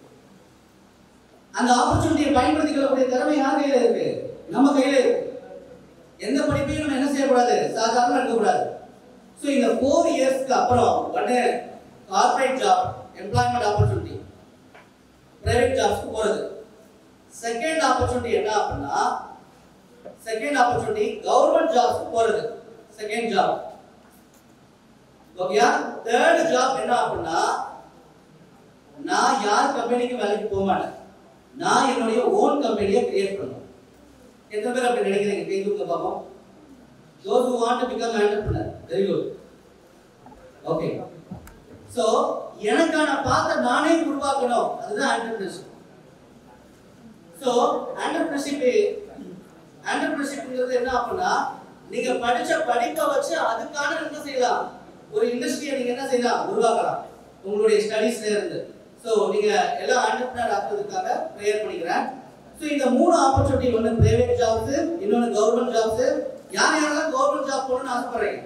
அந்த ஆப்பர்ச்சுனிட்டியை பயன்படுத்திக்கக்கூடிய திறமை யார் கையில இருக்கு நம்ம கையில இருக்கு எந்த படிப்பையும் நம்ம என்ன செய்யக்கூடாது சாதாரண எடுக்கக்கூடாது ஸோ இந்த ஃபோர் இயர்ஸ்க்கு அப்புறம் உடனே corporate job employment opportunity private ஜாப்ஸ்க்கு போறது செகண்ட் ஆப்பர்ச்சுனிட்டி என்ன அப்படின்னா செகண்ட் ஆப்பர்ச்சுனிட்டி கவர்மெண்ட் ஜாப்ஸ்க்கு போறது செகண்ட் ஜாப் ஓகேயா தேர்ட் ஜாப் என்ன அப்படின்னா நான் யார் கம்பெனிக்கு வேலைக்கு போக மாட்டேன் நான் என்னுடைய ஓன் கம்பெனியை கிரியேட் பண்ணுவேன் எத்தனை பேர் அப்படி நினைக்கிறீங்க கை தூக்க பார்ப்போம் those who want to become entrepreneur very good okay so எனக்கான பாத்தை நானே உருவாக்கணும் அதுதான் entrepreneurship so entrepreneurship entrepreneurshipங்கிறது என்ன அப்படின்னா நீங்க படிச்ச படிப்பை வச்சு அதுக்கான என்ன செய்யலாம் ஒரு இண்டஸ்ட்ரியை நீங்க என்ன செய்யலாம் உருவாக்கலாம் உங்களுடைய ஸ்டடீஸ்ல இருந்து சோ நீங்க எல்லாம் ஆண்டர்பிரினர் ஆக்குறதுக்காக ப்ரேயர் பண்ணிக்கிறேன் சோ இந்த மூணு ஆப்பர்ச்சுனிட்டி ஒன்னு பிரைவேட் ஜாப்ஸ் இன்னொன்னு கவர்மெண்ட் ஜாப்ஸ் யார் யாரெல்லாம் கவர்மெண்ட் ஜாப் போகணும்னு ஆசைப்படுறீங்க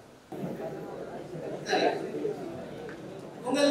சரி உங்கள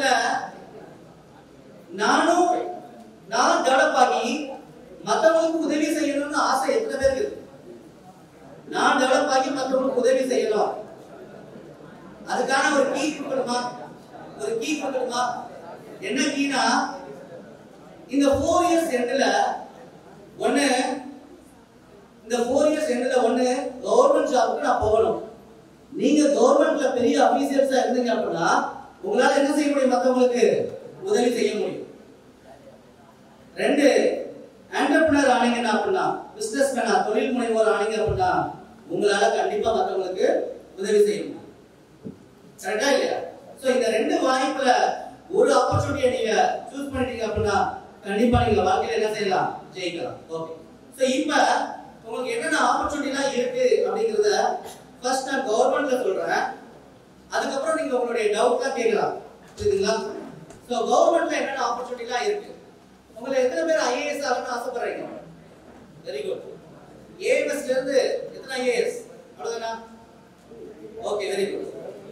நானும் நான் டெவலப் ஆகி மத்தவங்களுக்கு உதவி செய்யணும்னு ஆசை எத்தனை பேருக்கு இருக்கு நான் டெவலப் ஆகி மத்தவங்களுக்கு உதவி செய்யணும் அதுக்கான ஒரு கீ கொடுக்கணுமா ஒரு கீ கொடுக்கணுமா என்ன கீனா இந்த ஃபோர் இயர்ஸ் எண்ட்ல ஒண்ணு இந்த ஃபோர் இயர்ஸ் எண்ட்ல ஒண்ணு கவர்மெண்ட் ஜாப்க்கு நான் போகணும் நீங்க கவர்மெண்ட்ல பெரிய அபிஷியல்ஸா இருந்தீங்க அப்படின்னா உங்களால என்ன செய்ய முடியும் மத்தவங்களுக்கு உதவி செய்ய முடியும் ரெண்டு ஆண்டர்பிரினர் ஆனீங்கன்னா அப்படின்னா பிசினஸ் மேனா தொழில் முனைவோர் ஆனீங்க அப்படின்னா உங்களால கண்டிப்பா மத்தவங்களுக்கு உதவி செய்ய முடியும் கரெக்டா இல்லையா சோ இந்த ரெண்டு வாய்ப்புல ஒரு ஆப்பர்ச்சுனிட்டியை நீங்க சூஸ் பண்ணிட்டீங்க அப்படின்னா கண்டிப்பா நீங்க வாழ்க்கையில என்ன செய்யலாம் ஜெயிக்கலாம் ஓகே சோ இப்போ உங்களுக்கு என்னென்ன ஆப்பர்ச்சுனிட்டிலாம் இருக்கு அப்படிங்கறத ஃபர்ஸ்ட் நான் கவர்மெண்ட்ல சொல்றேன் அதுக்கப்புறம் நீங்க உங்களுடைய டவுட்லாம் கேட்கலாம் புரியுதுங்களா சோ கவர்மெண்ட்ல என்னென்ன ஆப்பர்ச்சுனிட்டிலாம் இருக்கு உங்களை எத்தனை பேர் ஐஏஎஸ் ஆகணும்னு ஆசைப்படுறீங்க வெரி குட் ஏஎம்எஸ்ல இருந்து எத்தனை ஐஏஎஸ் அவ்வளவுதானா ஓகே வெரி குட்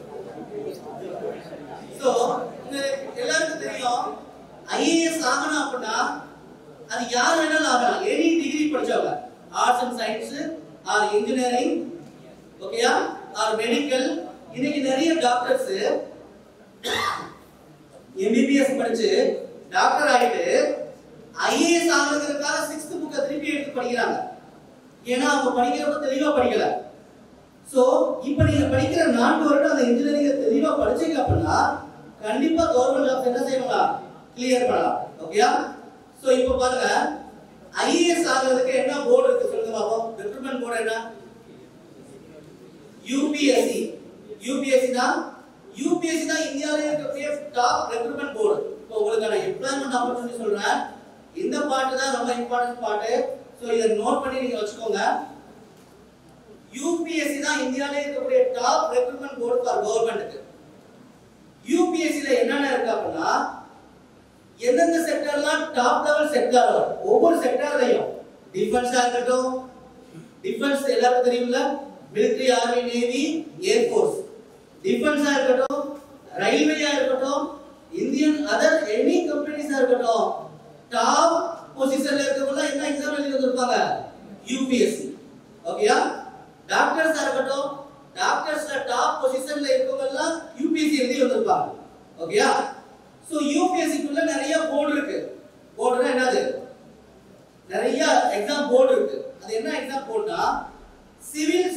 சோ உங்க எல்லாருக்கும் தெரியும் ஐஏஎஸ் ஆகணும் அப்படின்னா அது யார் வேணாலும் ஆகலாம் எனி டிகிரி படிச்சவங்க arts and science or engineering ஓகேயா ஆர் மெடிக்கல் இன்னைக்கு நிறைய டாக்டர்ஸ் எம்பிபிஎஸ் படிச்சு டாக்டர் ஆயிட்டு ஐஏஎஸ் ஆகிறதுக்காக சிக்ஸ்த் புக்கை திருப்பி எடுத்து படிக்கிறாங்க ஏன்னா அவங்க படிக்கிறப்ப தெளிவா படிக்கல சோ இப்போ நீங்க படிக்கிற நான்கு வருடம் அந்த இன்ஜினியரிங் தெளிவா படிச்சீங்க அப்படின்னா கண்டிப்பா கவர்மெண்ட் ஜாப் என்ன செய்யலாம் கிளியர் பண்ணலாம் ஓகேயா சோ இப்போ பாருங்க ஐஏஎஸ் ஆகிறதுக்கு என்ன போர்டு இருக்கு சொல்லுங்க பாப்போம் ரெக்ரூட்மெண்ட் போர்டு என்ன யூபிஎஸ்சி யூபிஎஸ்சி தான் யூபிஎஸ்சி தான் இந்தியாவிலே இருக்கக்கூடிய டாப் ரெக்ரூட்மெண்ட் போர்டு இப்போ உங்களுக்கான எம்ப்ளாய்மெண்ட் ஆப்பர்ச்சுனிட்டி சொல்றேன் இந்த பாட்டு தான் ரொம்ப இம்பார்ட்டன்ட் பாட்டு ஸோ இதை நோட் பண்ணி நீங்க வச்சுக்கோங்க யூபிஎஸ்சி தான் இந்தியாவிலே இருக்கக்கூடிய டாப் ரெக்ரூட்மெண்ட் போர்டு ஃபார் கவர்மெண்ட்டுக்கு யூபிஎஸ்சில என்னென்ன இருக்கு அப்படின்னா எந்தெந்த செக்டர்லாம் டாப் லெவல் செக்டர் ஒவ்வொரு செக்டர்லையும் டிஃபென்ஸா இருக்கட்டும் டிஃபென்ஸ் எல்லாருக்கும் தெரியும்ல மிலிட்டரி ஆர்மி நேவி ஏர்ஃபோர்ஸ் டிஃபென்ஸா இருக்கட்டும் ரயில்வேயா இருக்கட்டும் இந்தியன் அதர் எனி கம்பெனிஸா இருக்கட்டும் டாப் பொசிஷன்ல இருக்கவங்க என்ன எக்ஸாம் எழுதி வந்திருப்பாங்க யூபிஎஸ்சி ஓகேயா டாக்டர்ஸா இருக்கட்டும் டாக்டர்ஸ்ல டாப் பொசிஷன்ல இருக்கவங்க எல்லாம் யூபிஎஸ்சி எழுதி வந்திருப்பாங்க ஓகேயா சோ யூபிஎஸ்சிக்குள்ள நிறைய போர்டு இருக்கு போர்டுனா என்னது நிறைய எக்ஸாம்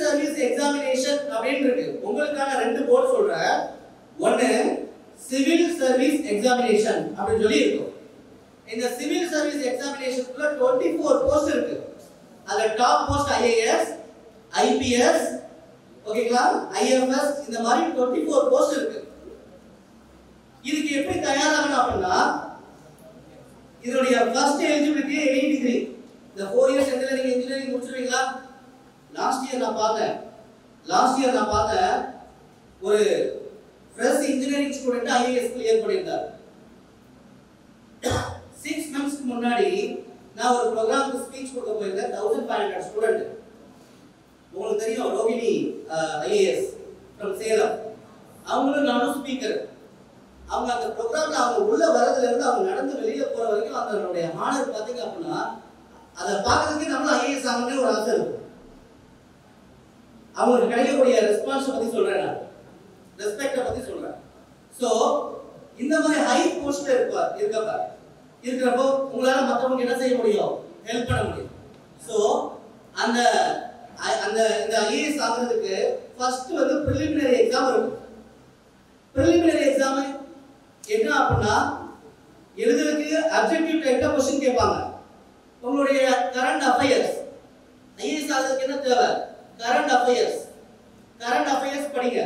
சர்வீஸ் எக்ஸாமினேஷன் அப்படின்னு இருக்கு உங்களுக்கான ரெண்டு போர்டு சொல்றேன் ஒன்னு சிவில் சர்வீஸ் எக்ஸாமினேஷன் அப்படின்னு சொல்லி இருக்கும் இந்த சிவில் சர்வீஸ் எக்ஸாமினேஷனுக்குள்ள 24 போஸ்ட் இருக்கு அதுல டாப் போஸ்ட் ஐஏஎஸ் ஐபிஎஸ் ஓகேங்களா ஐஎஃப்எஸ் இந்த மாதிரி 24 போஸ்ட் இருக்கு இதுக்கு எப்படி தயாராகணும் அப்படின்னா இதனுடைய ஃபர்ஸ்ட் எலிஜிபிலிட்டி எயிட் டிகிரி இந்த ஃபோர் இயர்ஸ் இன்ஜினியரிங் இன்ஜினியரிங் முடிச்சிருவீங்களா லாஸ்ட் இயர் நான் பார்த்தேன் லாஸ்ட் இயர் நான் பார்த்தேன் ஒரு fresh engineering student IAS clear பண்ணியிருந்தார் சிக்ஸ் மந்த்ஸ்க்கு முன்னாடி நான் ஒரு ப்ரோக்ராமுக்கு ஸ்பீச் கொடுக்க போயிருந்தேன் தௌசண்ட் ஃபைவ் ஹண்ட்ரட் ஸ்டூடெண்ட் உங்களுக்கு தெரியும் ரோகிணி ஐஏஎஸ் ஃப்ரம் சேலம் அவங்களும் நானும் ஸ்பீக்கர் அவங்க அந்த ப்ரோக்ராம்ல அவங்க உள்ள வரதுல இருந்து அவங்க நடந்து வெளியில போற வரைக்கும் அவங்களுடைய மாணவர் பாத்தீங்க அப்படின்னா அதை பார்க்கறதுக்கு நம்மளும் ஐஏஎஸ் ஆகணும்னு ஒரு ஆசை இருக்கும் அவங்களுக்கு கிடைக்கக்கூடிய ரெஸ்பான்ஸ் பத்தி சொல்றேன் நான் ரெஸ்பெக்ட பத்தி சொல்றேன் சோ இந்த மாதிரி ஹை போஸ்ட்ல இருப்பா இருக்கப்ப இருக்கிறப்போ உங்களால மத்தவங்க என்ன செய்ய முடியும் ஹெல்ப் பண்ண முடியும் சோ அந்த அ- அந்த இந்த ஐஏஎஸ் ஆகுறதுக்கு ஃபர்ஸ்ட் வந்து ப்ரிலிமினரி எக்ஸாம் இருக்கும் ப்ரிலிமினரி எக்ஸாம் என்ன அப்படின்னா எழுதுறதுக்கு அப்ஜெக்டிவ் டைப்ல கொஸ்டின் கேட்பாங்க உங்களுடைய கரண்ட் அஃபேர்ஸ் ஐஏஎஸ் ஆகுறதுக்கு என்ன தேவை கரண்ட் அஃபேர்ஸ் கரண்ட் அஃபேர்ஸ் படிங்க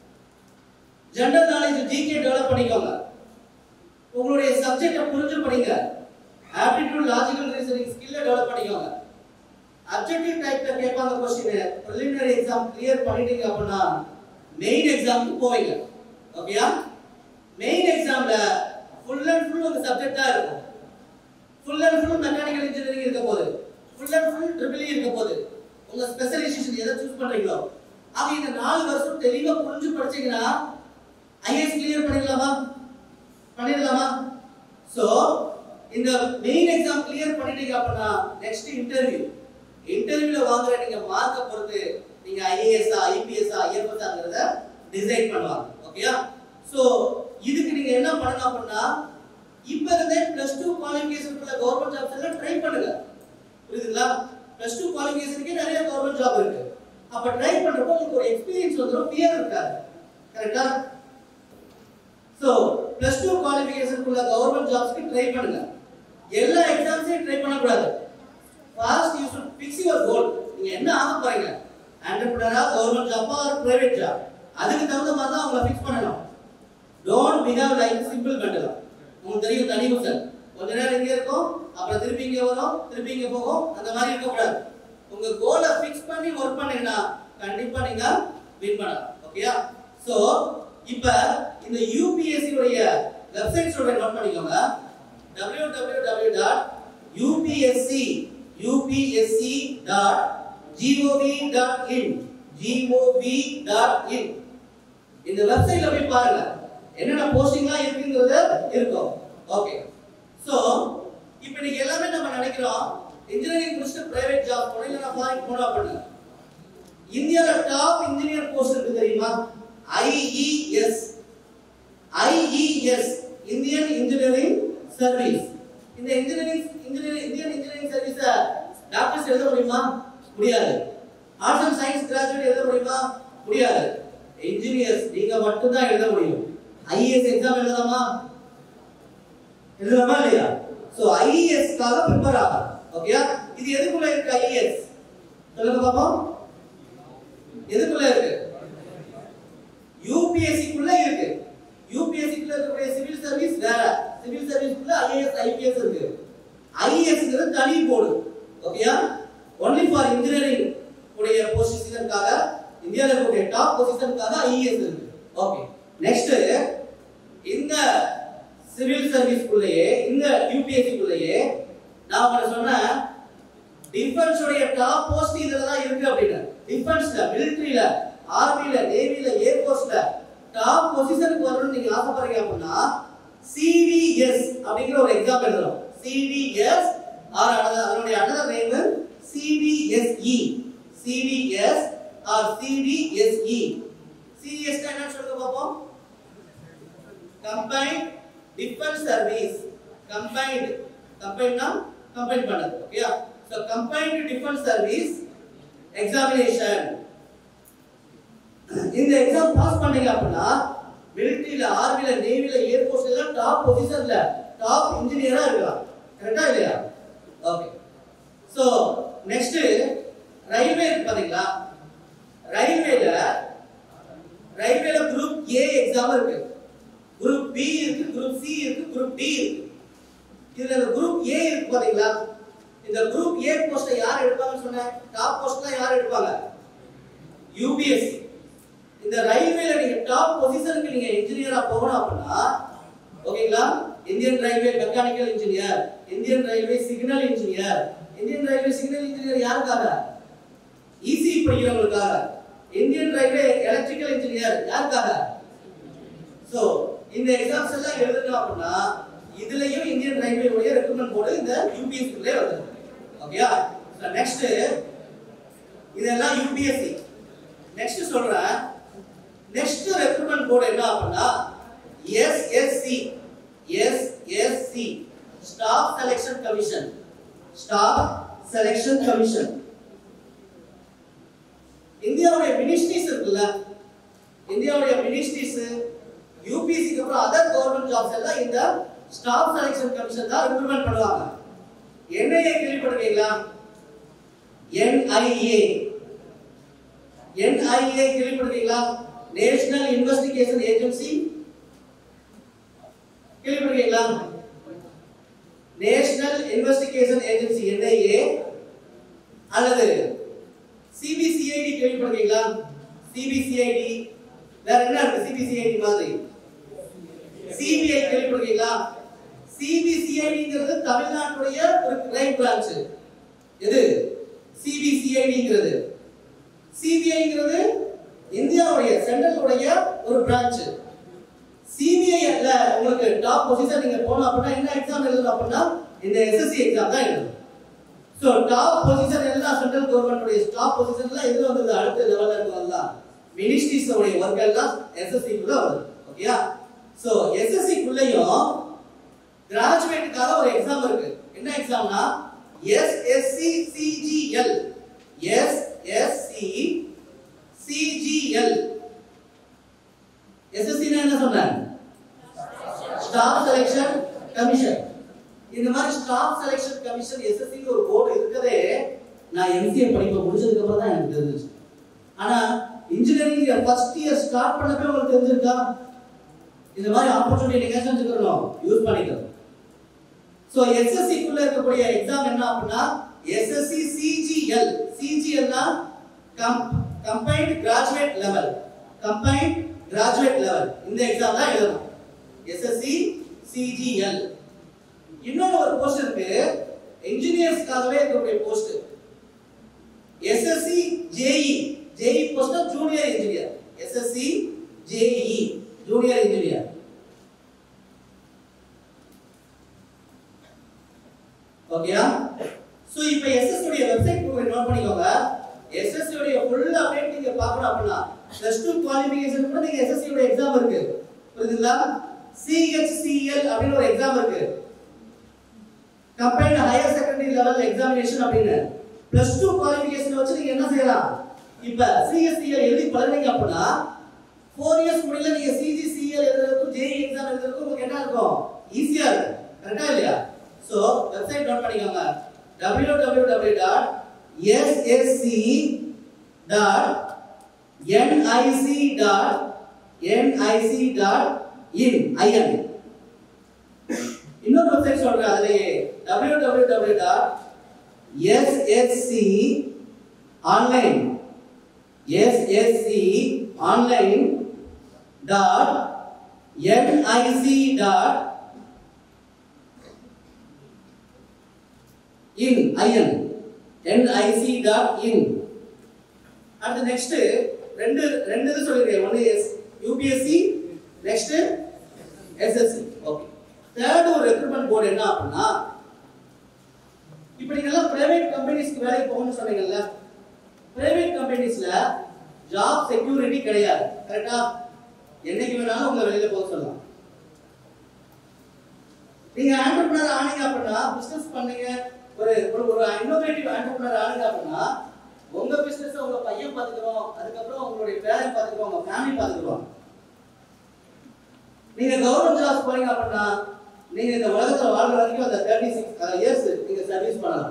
ஜெனரல் நாலேஜ் ஜிகே டெவலப் பண்ணிக்கோங்க உங்களுடைய சப்ஜெக்டை புரிஞ்சு படிங்க ஆப்டிடியூட் லாஜிக்கல் ரீசனிங் ஸ்கில்லை டெவலப் பண்ணிக்கோங்க அப்ஜெக்டிவ் டைப்ல கேட்பாங்க கொஸ்டின் ப்ரிலிமினரி எக்ஸாம் கிளியர் பண்ணிட்டீங்க அப்படின்னா மெயின் எக்ஸாமுக்கு போவீங்க ஓகேயா மெயின் எக்ஸாம்ல ஃபுல் அண்ட் ஃபுல் உங்க சப்ஜெக்ட் தான் இருக்கும் full and full mechanical engineering இருக்க போகுது ஃபுல் அண்ட் ஃபுல் ட்ரிபிள் இருக்க போகுது உங்க ஸ்பெஷலைசேஷன் எதை சூஸ் பண்றீங்களோ ஆக இந்த நாலு வருஷம் தெளிவா புரிஞ்சு படிச்சீங்கன்னா ஐஏஎஸ் கிளியர் பண்ணிடலாமா பண்ணிடலாமா சோ இந்த மெயின் எக்ஸாம் கிளியர் பண்ணிட்டீங்க அப்படின்னா நெக்ஸ்ட் இன்டர்வியூ இன்டர்வியூல வாங்குற நீங்க மார்க்க பொறுத்து நீங்க ஐஏஎஸ் ஐபிஎஸ் ஐஎஃப்எஸ் ஆங்கிறத டிசைட் பண்ணுவாங்க ஓகேயா சோ இதுக்கு நீங்க என்ன பண்ணணும் அப்படின்னா இப்ப இருந்தே பிளஸ் டூ குவாலிஃபிகேஷன் உள்ள கவர்மெண்ட் ஜாப்ஸ் எல்லாம் ட்ரை பண்ணுங்க புரியுதுங்களா பிளஸ் டூ குவாலிஃபிகேஷனுக்கே நிறைய கவர்மெண்ட் ஜாப் இருக்கு அப்ப ட்ரை பண்றப்போ உங்களுக்கு ஒரு எக்ஸ்பீரியன்ஸ் வந்துடும் ஃபியர் இருக்காது கரெக்டா சோ பிளஸ் டூ குவாலிஃபிகேஷனுக்குள்ள கவர்மெண்ட் ஜாப்ஸ்க்கு ட்ரை பண்ணுங்க எல்லா எக்ஸாம்ஸையும் ட்ரை பண்ணக்கூடாது first you should fix your goal நீங்க என்ன ஆக போறீங்க ஆண்டர்பிரனரா கவர்மெண்ட் ஜாப்பா ஆர் பிரைவேட் ஜாப் அதுக்கு தகுந்த மாதிரி தான் உங்களை ஃபிக்ஸ் பண்ணணும் don't behave like simple mental உங்களுக்கு தெரியும் தனி சார் கொஞ்ச நேரம் இங்கே இருக்கும் அப்புறம் திருப்பி இங்கே வரும் திருப்பி இங்கே போகும் அந்த மாதிரி இருக்கக்கூடாது உங்க கோலை ஃபிக்ஸ் பண்ணி ஒர்க் பண்ணீங்கன்னா கண்டிப்பா நீங்க வின் பண்ணலாம் ஓகேயா சோ இப்ப இந்த யூபிஎஸ்சி உடைய வெப்சைட் சொல்றேன் நோட் பண்ணிக்கோங்க www.upsc.upsc.gov.in gov.in இந்த வெப்சைட்ல போய் பாருங்க என்னென்ன போஸ்டிங்லாம் இருக்குங்கிறது இருக்கும் ஓகே சோ இப்போ நீங்க எல்லாமே நம்ம நினைக்கிறோம் இன்ஜினியரிங் முடிச்சுட்டு பிரைவேட் ஜாப் போனா இல்ல நான் ஃபாரின் போனா பண்ணுங்க இந்தியால டாப் இன்ஜினியர் போஸ்ட் இருக்கு தெரியுமா IES IES Indian engineering service இந்த engineering engineering Indian engineering service doctors எழுத முடியுமா முடியாது ஆர்ட்ஸ் அண்ட் சயின்ஸ் கிராஜுவேட் எழுத முடியுமா முடியாது இன்ஜினியர்ஸ் நீங்க மட்டும் தான் எழுத முடியும் ஐஏஎஸ் எக்ஸாம் எழுதலாமா எழுதலாமா இல்லையா சோ ஐஏஎஸ்க்காக ப்ரிப்பேர் ஆகும் ஓகேயா இது எதுக்குள்ள இருக்கு ஐஏஎஸ் சொல்லுங்க பாப்போம் எதுக்குள்ள இருக்கு யூபிஎஸ்சிக்குள்ள இருக்கு யூபிஎஸ்சிக்குள்ள இருக்கக்கூடிய சிவில் சர்வீஸ் வேற சிவில் சர்வீஸ்க்குள்ள ஐஏஎஸ் ஐபிஎஸ் இருக்கு ஐஏஎஸ்ங்கிறது தனி போர்டு ஓகேயா ஒன்லி ஃபார் இன்ஜினியரிங் உடைய பொசிஷனுக்காக இந்தியாவில் இருக்கக்கூடிய டாப் பொசிஷனுக்காக ஐஏஎஸ் இருக்கு ஓகே நெக்ஸ்ட் இந்த சிவில் சர்வீஸ்க்குள்ளேயே இந்த யூபிஎஸ்சிக்குள்ளேயே நான் உங்களுக்கு சொன்னேன் டிஃபென்ஸ் உடைய டாப் போஸ்ட் இதுல தான் இருக்கு அப்படின்னு டிஃபென்ஸ்ல மிலிட்டரியில ஆர்மில நேவில ஏர்ஃபோர்ஸ்ல டாப் பொசிஷனுக்கு வரணும்னு நீங்க ஆசைப்படுறீங்க அப்படின்னா சிடிஎஸ் அப்படிங்கிற ஒரு எக்ஸாம் எழுதணும் சிடிஎஸ் ஆர் அதனுடைய another name CDSE CDS or CDSE CDS என்ன சொல்லுங்க பாப்போம் கம்பைன்ட் டிஃபென்ஸ் சர்வீஸ் கம்பைன்ட் கம்பைன்ட்னா கம்பைன் பண்ணது ஓகேயா so combined defence service examination இந்த எக்ஸாம் பாஸ் பண்ணீங்க அப்படின்னா மிலிட்டரியில ஆர்மில நேவில ஏர்போர்ஸ் எல்லாம் டாப் பொசிஷன்ல டாப் இன்ஜினியரா இருக்கலாம் கரெக்டா இல்லையா ஓகே சோ நெக்ஸ்ட் ரயில்வே இருக்கு பாத்தீங்களா ரயில்வேல ரயில்வேல குரூப் ஏ எக்ஸாம் இருக்கு குரூப் பி இருக்கு குரூப் சி இருக்கு குரூப் டி இருக்கு இதுல இந்த குரூப் ஏ இருக்கு பாத்தீங்களா இந்த குரூப் ஏ போஸ்ட யார் எடுப்பாங்கன்னு சொன்னேன் டாப் போஸ்ட்லாம் யார் எடுப்பாங்க யூபிஎஸ்சி இந்த ரயில்வேல நீங்க டாப் பொசிஷனுக்கு நீங்க இன்ஜினியரா போகணும் அப்படின்னா ஓகேங்களா Indian railway mechanical engineer Indian railway signal engineer Indian railway signal engineer யாருக்காக இசி படிக்கிறவங்களுக்காக இந்தியன் ரயில்வே எலக்ட்ரிக்கல் இன்ஜினியர் யாருக்காக சோ இந்த எக்ஸாம்ஸ் எல்லாம் எழுதணும் அப்படின்னா இதுலயும் இந்தியன் ரயில்வே உடைய ரெக்ரூட்மெண்ட் போர்டு இந்த யூபிஎஸ்சி குள்ளே வருது ஓகேயா நெக்ஸ்ட் இதெல்லாம் யூபிஎஸ்சி நெக்ஸ்ட் சொல்றேன் நெக்ஸ்ட் ரெக்ரூட்மெண்ட் போர்டு என்ன அப்படின்னா SSC SSC staff selection commission staff selection commission இந்தியாவுடைய மினிஸ்ட்ரிஸ் இருக்குல்ல இந்தியாவுடைய மினிஸ்ட்ரிஸ் யூபிஎஸ்சிக்கு அப்புறம் அதர் கவர்மெண்ட் ஜாப்ஸ் எல்லாம் இந்த ஸ்டாஃப் செலெக்ஷன் கமிஷன் தான் ரெக்ரூட்மெண்ட் பண்ணுவாங்க என்ஐஏ கேள்விப்பட்டிருக்கீங்களா என்ஐஏ என்ஐஏ கேள்விப்பட்டிருக்கீங்களா நேஷனல் இன்வெஸ்டிகேஷன் ஏஜென்சி கேள்விப்பட்டிருக்கீங்களா நேஷனல் இன்வெஸ்டிகேஷன் ஏஜென்சி என்ஐஏ அல்லது சிபிசிஐடி கேள்விப்பட்டிருக்கீங்களா சிபிசிஐடி வேற என்ன இருக்கு சிபிசிஐடி மாதிரி சிபிஐ கேள்விப்பட்டிருக்கீங்களா சிபிசிஐடிங்கிறது தமிழ்நாட்டுடைய ஒரு கிரைம் பிரான்ச் எது சிபிசிஐடிங்கிறது சிபிஐங்கிறது இந்தியாவுடைய சென்ட்ரலுடைய ஒரு பிரான்ச் சிபிஐ அல்ல உங்களுக்கு டாப் பொசிஷன் நீங்க போகணும் அப்படின்னா என்ன எக்ஸாம் எழுதணும் அப்படின்னா இந்த எஸ்எஸ்சி எக்ஸாம் தான் எழுதணும் சோ டாப் பொசிஷன் எல்லாம் சென்ட்ரல் கவர்மெண்ட்டுடைய டாப் பொசிஷன்லாம் எது வந்தது அடுத்த லெவல்ல இருக்கிறதெல்லாம் மினிஸ்ட்ரிஸ் உடைய ஒர்க் எல்லாம் எஸ்எஸ்சி குள்ள வருது ஓகேயா சோ எஸ்எஸ்சி குள்ளேயும் கிராஜுவேட்டுக்காக ஒரு எக்ஸாம் இருக்கு என்ன எக்ஸாம்னா SSC CGL SSC CGL SSC என்ன சொன்னேன் ஸ்டாஃப் செலெக்ஷன் கமிஷன் இந்த மாதிரி ஸ்டாஃப் செலெக்ஷன் கமிஷன் எஸ்எஸ்சி ஒரு போர்டு இருக்கதே நான் எம்சிஏ படிப்பை முடிச்சதுக்கு அப்புறம் தான் எனக்கு தெரிஞ்சுச்சு ஆனா இன்ஜினியரிங் ஃபர்ஸ்ட் இயர் ஸ்டார்ட் பண்ணப்பே உங்களுக்கு தெரிஞ்சிருக்கா இந்த மாதிரி ஆப்பர்ச்சுனிட்டி நீங்க செஞ்சுக்கணும் யூஸ் பண்ணிக்கணும் சோ எஸ்எஸ்சி குள்ள இருக்கக்கூடிய எக்ஸாம் என்ன அப்படின்னா எஸ்எஸ்சி சிஜிஎல் சிஜிஎல்னா combined graduate level combined graduate level இந்த எக்ஸாம் தான் எழுதணும் எஸ்எஸ்சி சிஜிஎல் இன்னொரு ஒரு போஸ்ட் இருக்கு இன்ஜினியர்ஸ்க்காகவே இருக்கக்கூடிய post SSC JE JE post junior engineer SSC JE junior engineer ஓகேயா சோ இப்போ எஸ்எஸ் உடைய வெப்சைட் நோட் பண்ணிக்கோங்க எஸ்எஸ்சி உடைய ஃபுல் அப்டேட் நீங்க பார்க்கணும் அப்படின்னா பிளஸ் டூ குவாலிஃபிகேஷன் கூட நீங்க எஸ்எஸ்சி உடைய எக்ஸாம் இருக்கு புரியுதுங்களா சிஹெச்சிஎல் அப்படின்னு ஒரு எக்ஸாம் இருக்கு combined higher secondary level examination அப்படின்னு பிளஸ் டூ குவாலிஃபிகேஷன் வச்சு நீங்க என்ன செய்யலாம் இப்ப சிஎஸ்சிஎல் எழுதி பழகுனீங்க அப்படின்னா ஃபோர் இயர்ஸ் முடியல நீங்க சிஜிசிஎல் எழுதுறதுக்கும் ஜேஇ எக்ஸாம் எழுதுறதுக்கும் உங்களுக்கு என்ன இருக்கும் ஈஸியா இருக்கும் கரெக்டா இல்லையா சோ வெப்சைட் நோட் பண்ணிக்கோங்க www.sc.nic.in in இன்னொரு வெப்சைட் சொல்றேன் அதுலயே www.ssc online ssc online dot nic dot in in nic dot in அடுத்து நெக்ஸ்ட் ரெண்டு ரெண்டு இது சொல்லிருக்கேன் ஒன்னு எஸ் UPSC next SSC okay third ஒரு ரெக்ரூட்மெண்ட் போர்டு என்ன அப்படின்னா இப்போ நீங்க எல்லாம் பிரைவேட் கம்பெனிஸ்க்கு வேலைக்கு போகணும்னு சொன்னீங்கல்ல பிரைவேட் கம்பெனிஸ்ல ஜாப் செக்யூரிட்டி கிடையாது கரெக்டா என்னைக்கு வேணாலும் உங்களை வெளியில போக சொல்லலாம் நீங்க ஆண்டர்பிரினர் ஆனீங்க அப்படின்னா பிசினஸ் பண்ணீங்க ஒரு ஒரு ஒரு இன்னோவேட்டிவ் ஆண்டர்பிரினர் ஆனீங்க அப்படின்னா உங்க பிசினஸ் உங்க பையன் பாத்துக்கிறோம் அதுக்கப்புறம் உங்களுடைய பேரன் பாத்துக்கிறோம் உங்க ஃபேமிலி பாத்துக்கிறோம் நீங்க கவர்மெண்ட் ஜாப் போறீங்க அப்படின்னா நீங்க இந்த உலகத்துல வாழ்ற வரைக்கும் அந்த தேர்ட்டி சிக்ஸ் இயர்ஸ் நீங்க சர்வீஸ் பண்ணலாம்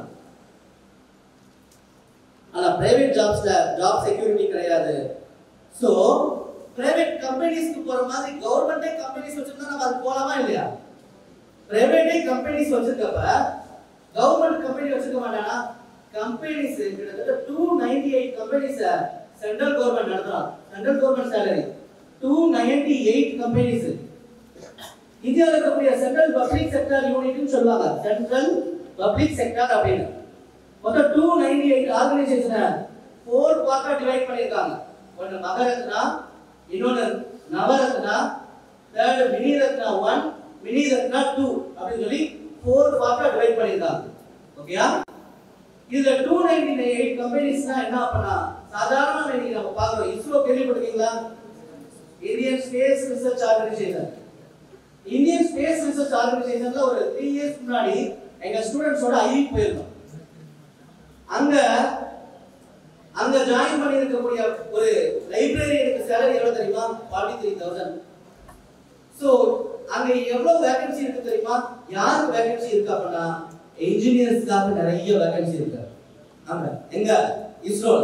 ஆனா பிரைவேட் ஜாப்ஸ்ல ஜாப் செக்யூரிட்டி கிடையாது சோ பிரைவேட் கம்பெனிஸ்க்கு போற மாதிரி கவர்மெண்டே கம்பெனிஸ் வச்சிருந்தா நம்ம அது போலாமா இல்லையா பிரைவேட்டே கம்பெனிஸ் வச்சிருக்கப்ப கவர்மெண்ட் கம்பெனி வச்சிருக்க மாட்டானா கம்பெனிஸ் கிட்டத்தட்ட two ninety eight companies central government நடத்துறான் central government salary two ninety eight companies இந்தியாவில் இருக்கக்கூடிய சென்ட்ரல் பப்ளிக் செக்டர் யூனிட்னு சொல்லுவாங்க சென்ட்ரல் பப்ளிக் செக்டர் அப்படின்னு மொத்தம் டூ நைன்டி எயிட் ஆர்கனைசேஷனை ஃபோர் பார்ட்டா டிவைட் பண்ணியிருக்காங்க ஒன்று மகரத்னா இன்னொன்று Navratna third Miniratna one Miniratna two அப்படின்னு சொல்லி ஃபோர் பார்ட்டா டிவைட் பண்ணியிருக்காங்க ஓகேயா இதுல டூ நைன்டி எயிட் கம்பெனிஸ்னா என்ன பண்ணா சாதாரண இன்னைக்கு நம்ம பார்க்குறோம் இஸ்ரோ கேள்விப்பட்டிருக்கீங்களா Indian space research organisation Indian space research ஆர்கனைசேஷன்ல ஒரு த்ரீ இயர்ஸ் முன்னாடி எங்க ஸ்டூடெண்ட்ஸோட ஐவி போயிருந்தோம் அங்க அங்க ஜாயின் பண்ணி இருக்கக்கூடிய ஒரு லைப்ரரியனுக்கு சேலரி எவ்வளவு தெரியுமா ஃபார்ட்டி த்ரீ தௌசண்ட் ஸோ அங்க எவ்வளவு வேகன்சி இருக்கு தெரியுமா யாருக்கு வேகன்சி இருக்கு அப்படின்னா இன்ஜினியர்ஸ்க்காக நிறைய வேகன்சி இருக்கு ஆமா எங்க இஸ்ரோல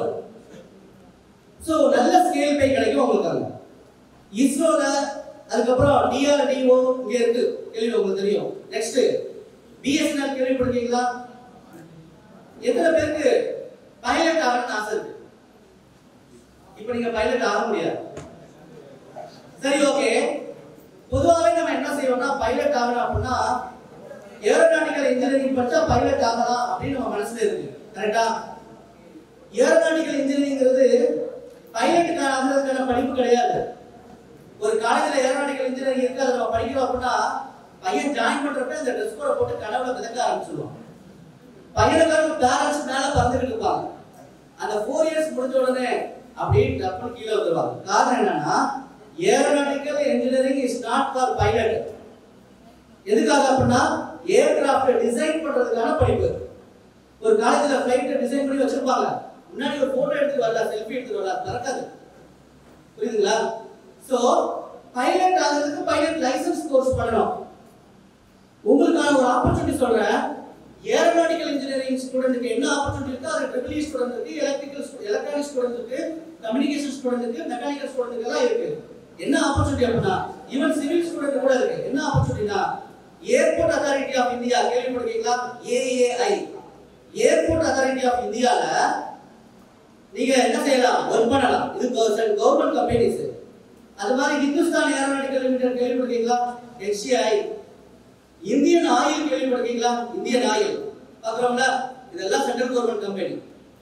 ஸோ நல்ல ஸ்கேல் பே கிடைக்கும் உங்களுக்கு அங்க இஸ்ரோல அதுக்கப்புறம் டிஆர்டிஓ இங்க இருக்கு கேள்வி உங்களுக்கு தெரியும் நெக்ஸ்ட் பிஎஸ்என்எல் கேள்விப்பட்டிருக்கீங்களா எத்தனை பேருக்கு பைலட் ஆகணும்னு ஆசை இருக்கு இப்போ நீங்க பைலட் ஆக முடியாது சரி ஓகே பொதுவாகவே நம்ம என்ன செய்வோம்னா பைலட் ஆகணும் அப்படின்னா ஏரோநாட்டிக்கல் இன்ஜினியரிங் படிச்சா பைலட் ஆகலாம் அப்படின்னு நம்ம மனசுல இருக்கு கரெக்டா ஏரோநாட்டிக்கல் இன்ஜினியரிங்கிறது பைலட் ஆகிறதுக்கான படிப்பு கிடையாது ஒரு காலேஜ்ல ஏரோநாட்டிக்கல் இன்ஜினியரிங் இருக்கு அதை நம்ம படிக்கிறோம் அப்படின்னா பையன் ஜாயின் பண்றப்ப இந்த ட்ரெஸ் கோட போட்டு கனவுல மிதக்க ஆரம்பிச்சிருவான் பையனுக்கான பேரண்ட்ஸ் மேல பறந்துட்டு இருப்பாங்க அந்த ஃபோர் இயர்ஸ் முடிஞ்ச உடனே அப்படியே டப்புனு கீழே வந்துருவாங்க காரணம் என்னன்னா aeronautical engineering is not for pilot எதுக்காக அப்படின்னா ஏர்கிராஃப்ட் டிசைன் பண்றதுக்கான படிப்பு ஒரு காலேஜ்ல ஃபிளைட் டிசைன் பண்ணி வச்சிருப்பாங்க முன்னாடி ஒரு போட்டோ எடுத்து வரல செல்ஃபி எடுத்து வரல மறக்காது புரியுதுங்களா சோ பைலட் ஆகிறதுக்கு பைலட் லைசென்ஸ் கோர்ஸ் பண்ணணும் உங்களுக்கான ஒரு ஆப்பர்ச்சுனிட்டி சொல்றேன் ஏரோநாட்டிக்கல் இன்ஜினியரிங் ஸ்டூடெண்ட்டுக்கு என்ன ஆப்பர்ச்சுனிட்டி இருக்கோ அது ட்ரிபிள் இ ஸ்டூடெண்ட்டுக்கு எலக்ட்ரிக்கல் எலக்ட்ரானிக் ஸ்டூடெண்ட்டுக்கு கம்யூனிகேஷன் ஸ்டூடெண்ட்டுக்கு மெக்கானிக்கல் ஸ்டூடெண்ட்டுக்கு எல்லாம் இருக்கு என்ன ஆப்பர்ச்சுனிட்டி அப்படின்னா ஈவன் சிவில் ஸ்டூடெண்ட் கூட இருக்கு என்ன ஆப்பர்ச்சுனிட்டினா ஏர்போர்ட் அத்தாரிட்டி ஆஃப் இந்தியா கேள்விப்பட்டிருக்கீங்களா ஏஏஐ ஏர்போர்ட் அத்தாரிட்டி ஆஃப் இந்தியால நீங்க என்ன செய்யலாம் ஒர்க் பண்ணலாம் இது கவர்மெண்ட் கம்பெனிஸ் அது மாதிரி ஹிந்துஸ்தான் ஏரோநாட்டிக்கல் லிமிடெட் கேள்விப்பட்டிருக்கீங்களா ஹெச்சிஐ இந்தியன் ஆயில் கேள்விப்பட்டிருக்கீங்களா இந்தியன் ஆயில் பாக்குறோம்ல இதெல்லாம் சென்ட்ரல் கவர்மெண்ட் கம்பெனி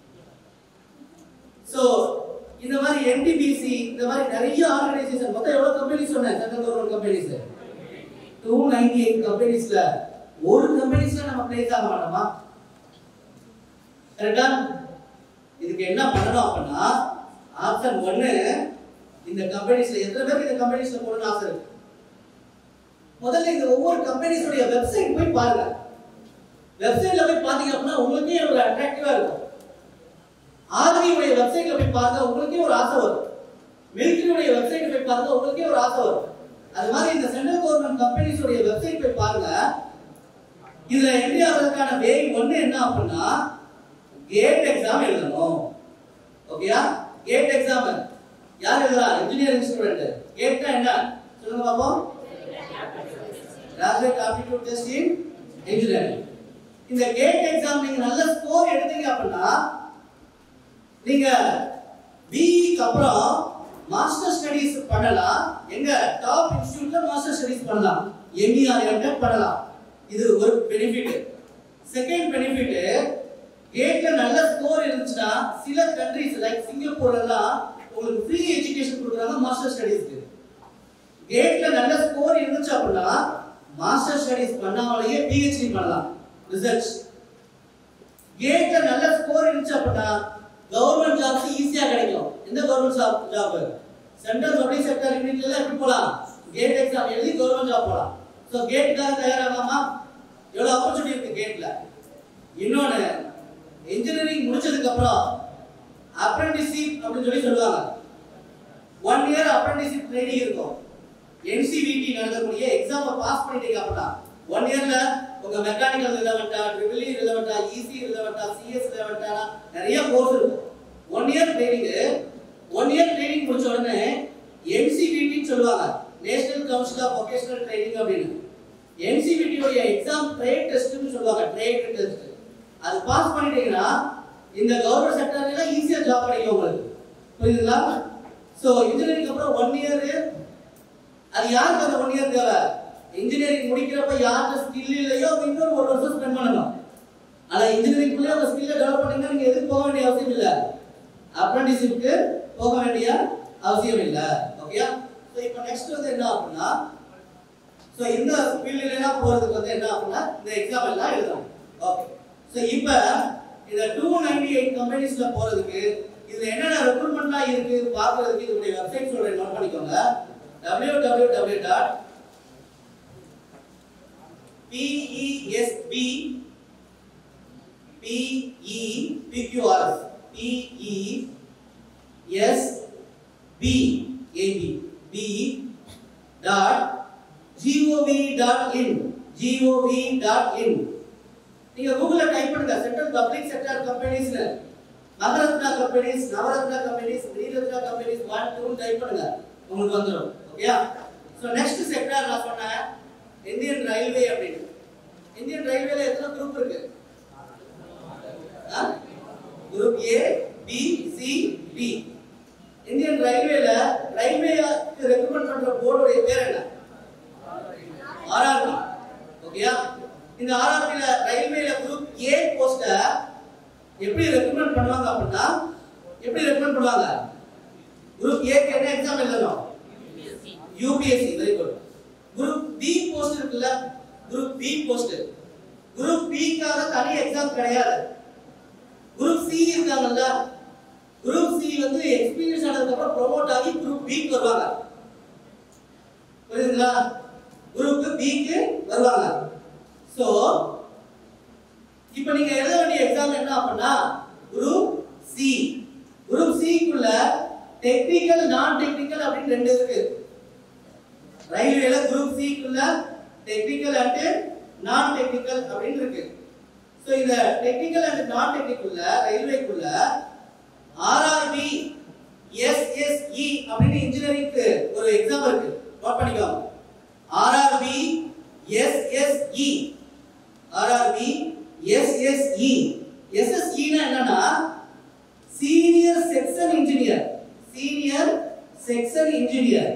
சோ இந்த மாதிரி என்டிபிசி இந்த மாதிரி நிறைய ஆர்கனைசேஷன் மொத்தம் எவ்வளவு கம்பெனி சொன்னேன் central government companies two ninety eight கம்பெனிஸ்ல ஒரு கம்பெனிஸ்ல நம்ம பிளேஸ் ஆக மாட்டோமா கரெக்டா இதுக்கு என்ன பண்ணணும் அப்படின்னா ஆப்ஷன் ஒன்னு இந்த கம்பெனிஸ்ல எத்தனை பேருக்கு இந்த கம்பெனிஸ்ல போகணும்னு ஆசை இருக்கு முதல்ல இந்த ஒவ்வொரு கம்பெனிஸோட வெப்சைட் போய் பாருங்க வெப்சைட்ல போய் பாத்தீங்க அப்படின்னா உங்களுக்கே ஒரு அட்ராக்டிவா இருக்கும் ஆர்மியுடைய வெப்சைட்ல போய் பாருங்க உங்களுக்கே ஒரு ஆசை வரும் மிலிட்டரியுடைய வெப்சைட் போய் பாருங்க உங்களுக்கே ஒரு ஆசை வரும் அது மாதிரி இந்த சென்ட்ரல் கவர்மெண்ட் கம்பெனிஸோட வெப்சைட் போய் பாருங்க இதுல என்ட்ரி ஆகிறதுக்கான வே ஒண்ணு என்ன அப்படின்னா கேட் எக்ஸாம் எழுதணும் ஓகேயா கேட் எக்ஸாம் யார் எழுதுறா இன்ஜினியரிங் ஸ்டூடெண்ட் கேட்னா என்ன சொல்லுங்க பாப்போம் graduate aptitude test in engineering இந்த கேட் எக்ஸாம் நீங்க நல்ல ஸ்கோர் எடுத்தீங்க அப்படின்னா நீங்க பிஇக்கு அப்புறம் மாஸ்டர் ஸ்டடீஸ் பண்ணலாம் எங்க டாப் இன்ஸ்டிடியூட்ல மாஸ்டர் ஸ்டடீஸ் பண்ணலாம் எம்இஆர் எம்டெக் பண்ணலாம் இது ஒரு பெனிஃபிட் செகண்ட் பெனிஃபிட் கேட்ல நல்ல ஸ்கோர் இருந்துச்சுன்னா சில கண்ட்ரிஸ் லைக் சிங்கப்பூர் எல்லாம் உங்களுக்கு ஃப்ரீ எஜுகேஷன் கொடுக்குறாங்க மாஸ்டர் ஸ்டடீஸ்க்கு கேட்ல நல்ல ஸ்கோர் இருந்துச்சு அப்படின்னா மாஸ்டர் ஸ்டடீஸ் பண்ணாமலேயே பிஹெச்டி பண்ணலாம் ரிசர்ச் கேட்ல நல்ல ஸ்கோர் இருந்துச்சு அப்படின்னா கவர்மெண்ட் ஜாப்ஸ் ஈஸியா கிடைக்கும் எந்த government job job central public sector யூனிட்ல எல்லாம் எப்படி போலாம் கேட் எக்ஸாம் எழுதி கவர்மெண்ட் ஜாப் போலாம் சோ கேட்டுக்காக தயாராகலாமா எவ்வளவு ஆப்பர்ச்சுனிட்டி இருக்கு கேட்ல இன்னொன்னு இன்ஜினியரிங் முடிச்சதுக்கு அப்புறம் அப்ரெண்டிஸ்ஷிப் அப்படின்னு சொல்லி சொல்லுவாங்க ஒன் இயர் அப்ரெண்டிஸ்ஷிப் ட்ரைனிங் இருக்கும் என்சிவிடி நடத்தக்கூடிய எக்ஸாமை பாஸ் பண்ணிட்டீங்க அப்படின்னா ஒன் இயர்ல உங்க மெக்கானிக்கல் ரிலவெண்டா ட்ரிபிள் இ ரிலவெண்டா இசி ரிலவெண்டா சிஎஸ் ரிலவெண்டா நிறைய கோர்ஸ் இருக்கும் one year training one year training முடிச்ச உடனே என்சிவிடின்னு சொல்லுவாங்க national council of vocational training அப்படின்னு NCVT உடைய எக்ஸாம் ட்ரேட் டெஸ்ட்னு சொல்லுவாங்க ட்ரேட் டெஸ்ட் அது பாஸ் பண்ணிட்டீங்கன்னா இந்த கவர்மெண்ட் செக்டர்ல ஈஸியா ஜாப் கிடைக்கும் உங்களுக்கு புரியுதுங்களா சோ இன்ஜினியரிங் அப்புறம் ஒன் இயர் அது யாருக்கு அந்த ஒன் இயர் தேவை இன்ஜினியரிங் முடிக்கிறப்ப யாருக்கு ஸ்கில் இல்லையோ அவங்க இன்னொரு ஒரு வருஷம் ஸ்பெண்ட் பண்ணணும் ஆனா இன்ஜினியரிங் குள்ளே உங்க ஸ்கில்லை டெவலப் பண்ணீங்கன்னா நீங்க எதுக்கு போக வேண்டிய அவசியம் இல்ல அப்ரெண்டிஸ்ஷிப்க்கு போக வேண்டிய அவசியம் இல்ல ஓகேயா சோ இப்போ நெக்ஸ்ட் வந்து என்ன அப்படின்னா சோ இந்த ஃபீல்டுல எல்லாம் போறதுக்கு வந்து என்ன அப்படின்னா இந்த எக்ஸாம் எல்லாம் எழுதணும் ஓகே சோ இப்போ இந்த 298 கம்பெனிஸ்ல போறதுக்கு இதுல என்னென்ன ரெக்ரூட்மெண்ட்லாம் இருக்கு பார்க்கிறதுக்கு இதோட வெப்சைட் சொல்றேன் நோட் பண்ணிக்கோங்க www dot PESB PEPQRS PESB AB B dot gov.in gov.in நீங்க கூகுள்ல டைப் பண்ணுங்க சென்ட்ரல் பப்ளிக் செக்டர் கம்பெனிஸ்னு நவரத்னா கம்பெனிஸ் நவரத்னா கம்பெனிஸ் ஸ்ரீரத்னா கம்பெனிஸ் ஒன் டூ டைப் பண்ணுங்க உங்களுக்கு வந்துடும் ஓகேயா ஸோ நெக்ஸ்ட் செக்டர் நான் சொன்னேன் இந்தியன் ரயில்வே அப்படின்னு இந்தியன் ரயில்வேல எத்தனை குரூப் இருக்கு group A B C D Indian ரயில்வேல ரயில்வேக்கு ரெக்கமெண்ட் பண்ற போர்டுடைய பேர் என்ன ஆர்ஆர்பி ஓகேயா இந்த ஆர்ஆர்பில ரயில்வேல குரூப் ஏ போஸ்ட எப்படி ரெக்கமெண்ட் பண்ணுவாங்க அப்படின்னா எப்படி ரெக்கமெண்ட் பண்ணுவாங்க குரூப் ஏக்கு என்ன எக்ஸாம் எழுதணும் UPSC very good group B post இருக்குல்ல குரூப் பி போஸ்ட் குரூப் பிக்காக தனி எக்ஸாம் கிடையாது குரூப் சி இருக்காங்கல்ல குரூப் சி வந்து எக்ஸ்பீரியன்ஸ் ஆனதுக்கு அப்புறம் ப்ரோமோட் ஆகி குரூப் பிக்கு வருவாங்க புரியுதுங்களா குரூப் பிக்கு வருவாங்க சோ இப்போ நீங்க எழுத வேண்டிய எக்ஸாம் என்ன அப்படின்னா குரூப் சி குரூப் சிக்குள்ள டெக்னிக்கல் நான் டெக்னிக்கல் அப்படின்னு ரெண்டு இருக்கு ரயில்வேல குரூப் சிக்குள்ள டெக்னிக்கல் அண்ட் நான் டெக்னிக்கல் அப்படின்னு இருக்கு சோ இந்த technical and non டெக்னிக்கல்ல ரயில்வேக்குள்ள RRB SSE அப்படின்னு இன்ஜினியரிங்க்கு ஒரு எக்ஸாம் இருக்கு நோட் பண்ணிக்கோங்க ஆர்ஆர்பி எஸ்எஸ்இ ஆர்ஆர்பி எஸ்எஸ்இ எஸ்எஸ்இனா என்னன்னா senior section engineer senior section engineer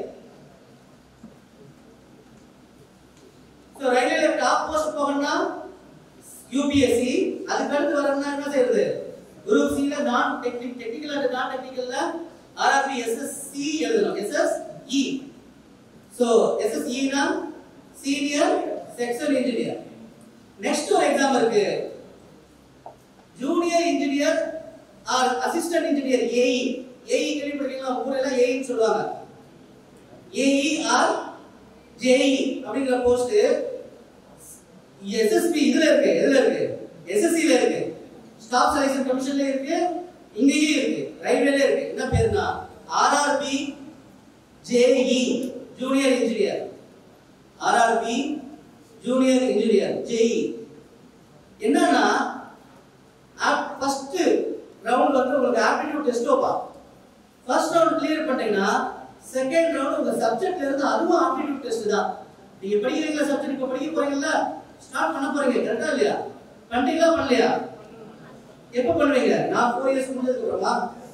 so ரயில்வேல டாப் போஸ்ட் போகணும்னா யூபிஎஸ்சி அதுக்கு அடுத்து வரணும்னா என்ன செய்யறது குரூப் சில நான் டெக்னிக் டெக்னிக்கல் அண்ட் நான் டெக்னிக்கல்ல ஆர்ஆர்பி எஸ்எஸ்சி எழுதணும் எஸ்எஸ்இ ஸோ எஸ்எஸ்இனா சீனியர் செக்ஷன் இன்ஜினியர் நெக்ஸ்ட் ஒரு எக்ஸாம் இருக்கு junior engineer or assistant engineer AE AE கேள்விப்பட்டிருக்கீங்களா ஊர்ல எல்லாம் ஏஇன்னு சொல்லுவாங்க ஏஇ ஆர் ஜேஇ அப்படிங்கிற போஸ்ட் எஸ்எஸ்பி இதுல இருக்கு எதுல இருக்கு எஸ்எஸ்சி ல இருக்கு ஸ்டாஃப் செலக்ஷன் கமிஷன்ல இருக்கு இங்கேயும் இருக்கு ரயில்வேல இருக்கு என்ன பேருனா RRB JE junior engineer RRB junior engineer JE என்னன்னா ஃபர்ஸ்ட் ரவுண்ட் வந்து உங்களுக்கு ஆப்டிடியூட் டெஸ்ட் வைப்பான் ஃபர்ஸ்ட் ரவுண்ட் கிளியர் பண்ணீங்கன்னா செகண்ட் ரவுண்ட் உங்க சப்ஜெக்ட்ல இருந்து அதுவும் ஆப்டிடியூட் டெஸ்ட் தான் நீங்க படிக்கிறீங்களா சப்ஜெக்ட் இப்ப படிக்க போறீங்கல்ல ஸ்டார்ட் பண்ண போறீங்க கரெக்டா இல்லையா பண்ணிட்டீங்களா பண்ணலையா எப்ப பண்ணுவீங்க நான் ஃபோர் இயர்ஸ் முடிஞ்சதுக்கு அப்புறமா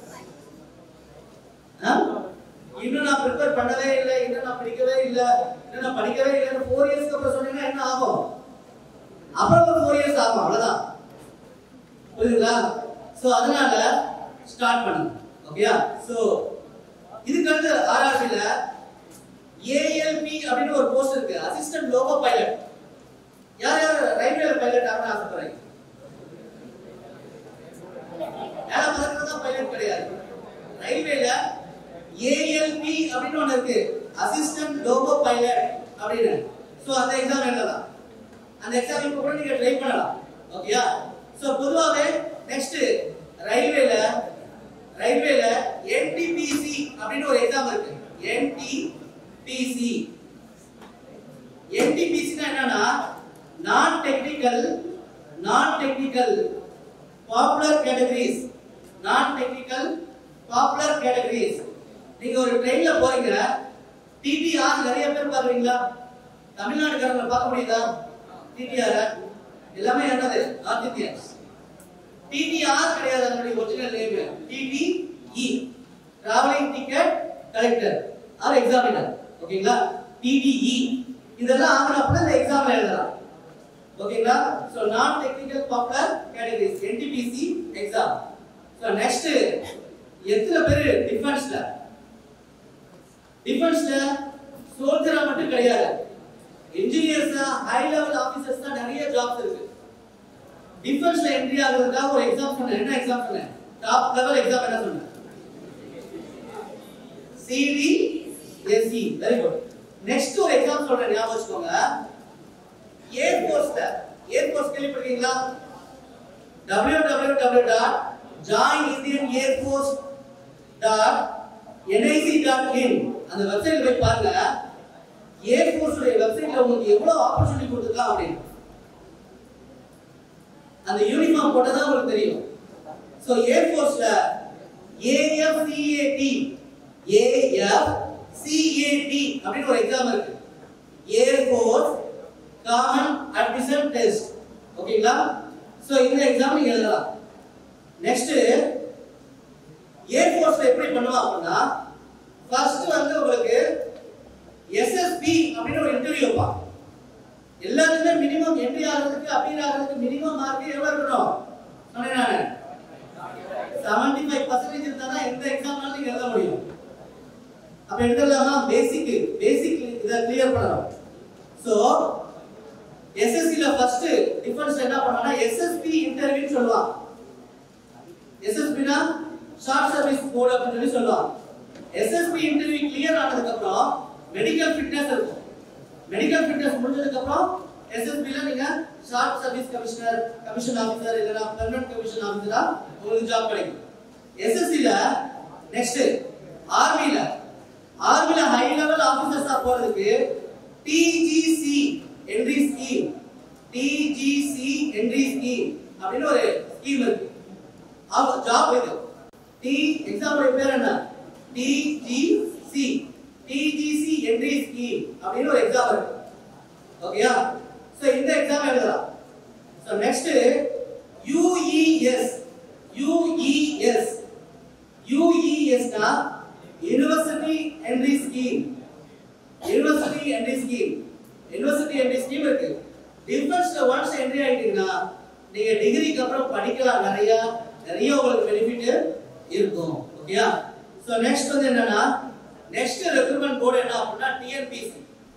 ஆ? இன்னும் நான் ப்ரிப்பேர் பண்ணவே இல்லை இன்னும் நான் படிக்கவே இல்லை இன்னும் நான் படிக்கவே இல்லைன்னு ஃபோர் இயர்ஸ்க்கு அப்புறம் சொன்னீங்கன்னா என்ன ஆகும் அப்புறம் ஒரு ஃபோர் இயர்ஸ் ஆகும் அவ்வளவுதான் புரியுதுங்களா சோ அதனால ஸ்டார்ட் பண்ணுங்க ஓகேயா சோ இதுக்கு அடுத்து ஆர்ஆர்பில ஏஎல்பி அப்படின்னு ஒரு போஸ்ட் இருக்கு அசிஸ்டன்ட் லோகோ பைலட் யார் யார் ரயில்வேல பைலட் ஆகணும்னு ஆசைப்படுறீங்க மேல பறக்கிறது தான் பைலட் கிடையாது ரயில்வேல ஏஎல்பி அப்படின்னு ஒண்ணு இருக்கு அசிஸ்டன்ட் லோகோ பைலட் அப்படின்னு சோ அந்த எக்ஸாம் எழுதலாம் அந்த எக்ஸாம் இப்போ கூட நீங்க ட்ரை பண்ணலாம் ஓகேயா சோ பொதுவாவே நெக்ஸ்ட் ரயில்வேல ரயில்வேல என்டிபிசி அப்படின்னு ஒரு எக்ஸாம் இருக்கு என்டிபிசி என்டிபிசினா என்னன்னா non technical non technical popular categories non technical popular categories நீங்க ஒரு ட்ரெயின்ல போறீங்க டிடிஆர் நிறைய பேர் பாக்குறீங்களா தமிழ்நாடுக்காரங்களை பார்க்க முடியுதா டிடிஆர் எல்லாமே என்னது நார்த் இந்தியன்ஸ் டிடிஆர் கிடையாது அதனுடைய original name TTE travelling ticket collector or examiner ஓகேங்களா டிடிஇ இதெல்லாம் ஆகணும் அப்படின்னா இந்த எக்ஸாம்ல எழுதலாம் ஓகேங்களா so non technical popular categories NTPC exam so next எத்தனை பேர் டிஃபென்ஸ்ல டிஃபென்ஸ்ல சோல்ஜரா மட்டும் கிடையாது இன்ஜினியர்ஸ் ஹை லெவல் ஆபீசர்ஸ் தான் நிறைய ஜாப்ஸ் இருக்கு டிஃபென்ஸ்ல என்ட்ரி ஆகுறதுக்காக ஒரு எக்ஸாம் சொன்னேன் என்ன எக்ஸாம் சொன்னேன் டாப் லெவல் எக்ஸாம் என்ன சொன்னேன் CD SC very good next ஒரு எக்ஸாம் சொல்றேன் ஞாபகம் வச்சுக்கோங்க ஏர் ஃபோர்ஸ்ல ஏர் ஃபோர்ஸ் கேள்விப்பட்டிருக்கீங்களா www.joinindianairforce.nic.in அந்த வெப்சைட்ல போய் பாருங்க ஏர் ஃபோர்ஸ் உடைய வெப்சைட்ல உங்களுக்கு எவ்வளவு ஆப்பர்ச்சுனிட்டி கொடுத்துருக்கான் அப்படின்னு அந்த யூனிஃபார்ம் போட்டா தான் உங்களுக்கு தெரியும் சோ ஏர் ஃபோர்ஸ்ல AFCAT AFCAT அப்படின்னு ஒரு எக்ஸாம் இருக்கு air force common admission test ஓகேங்களா சோ இந்த எக்ஸாம் நீங்க எழுதலாம் நெக்ஸ்ட் ஏர் ஃபோர்ஸ்ல எப்படி பண்ணுவாங்க அப்படின்னா ஃபர்ஸ்ட் வந்து உங்களுக்கு எஸ்எஸ்பி அப்படின்னு ஒரு இன்டர்வியூ வைப்பாங்க எல்லாத்துக்குமே மினிமம் என்ட்ரி ஆகிறதுக்கு அப்பீர் ஆகிறதுக்கு மினிமம் மார்க் எவ்வளவு இருக்கணும் சொன்னேன் நானு செவன்டி ஃபைவ் பர்சன்டேஜ் இருந்தா தான் எந்த எக்ஸாம்னாலும் நீங்க எழுத முடியும் அப்ப எழுதலாமா பேசிக் பேசிக் இதை கிளியர் பண்ணணும் சோ எஸ்எஸ்சில ஃபர்ஸ்ட் டிஃபரன்ஸ் என்ன பண்ணாங்கன்னா எஸ்எஸ்பி இன்டர்வியூ சொல்லுவாங்க எஸ்எஸ்பினா ஷார்ட் சர்வீஸ் போர்டு அப்படின்னு சொல்லி சொல்லுவாங்க எஸ்எஸ்பி இன்டர்வியூ கிளியர் ஆனதுக்கு அப்புறம் மெடிக்கல் ஃபிட்னஸ் இருக்கும் மெடிக்கல் ஃபிட்னஸ் முடிஞ்சதுக்கு அப்புறம் எஸ்எஸ்பில நீங்க short service commissioner commission officer இல்லனா பெர்மனன்ட் கமிஷன் ஆபீசரா உங்களுக்கு ஜாப் கிடைக்கும் எஸ்எஸ்சில நெக்ஸ்ட் ஆர்மில ஆர்மில ஹை லெவல் ஆபீசர்ஸா போறதுக்கு DGC entry scheme DGC entry scheme அப்படின்னு ஒரு ஸ்கீம் இருக்கு ஜாப் இது டி எக்ஸாம்பிள் பேர் என்ன டிஜிசி டிஜிசி என்ட்ரி ஸ்கீம் அப்படின்னு ஒரு எக்ஸாம் இருக்கு ஓகேயா சோ இந்த எக்ஸாம் எழுதலாம் சோ நெக்ஸ்ட் யுஇஎஸ் யுஇஎஸ் யுஇஎஸ்னா university entry scheme university entry scheme university entry scheme இருக்கு டிஃபென்ஸ்ல ஒன்ஸ் என்ட்ரி ஆயிட்டீங்கன்னா நீங்க டிகிரிக்கு அப்புறம் படிக்கலாம் நிறைய நிறைய உங்களுக்கு பெனிஃபிட் இருக்கும் ஓகேயா சோ நெக்ஸ்ட் வந்து என்னன்னா நெக்ஸ்ட் ரெக்ரூட்மெண்ட் போர்டு என்ன அப்படின்னா டிஎன்பிசி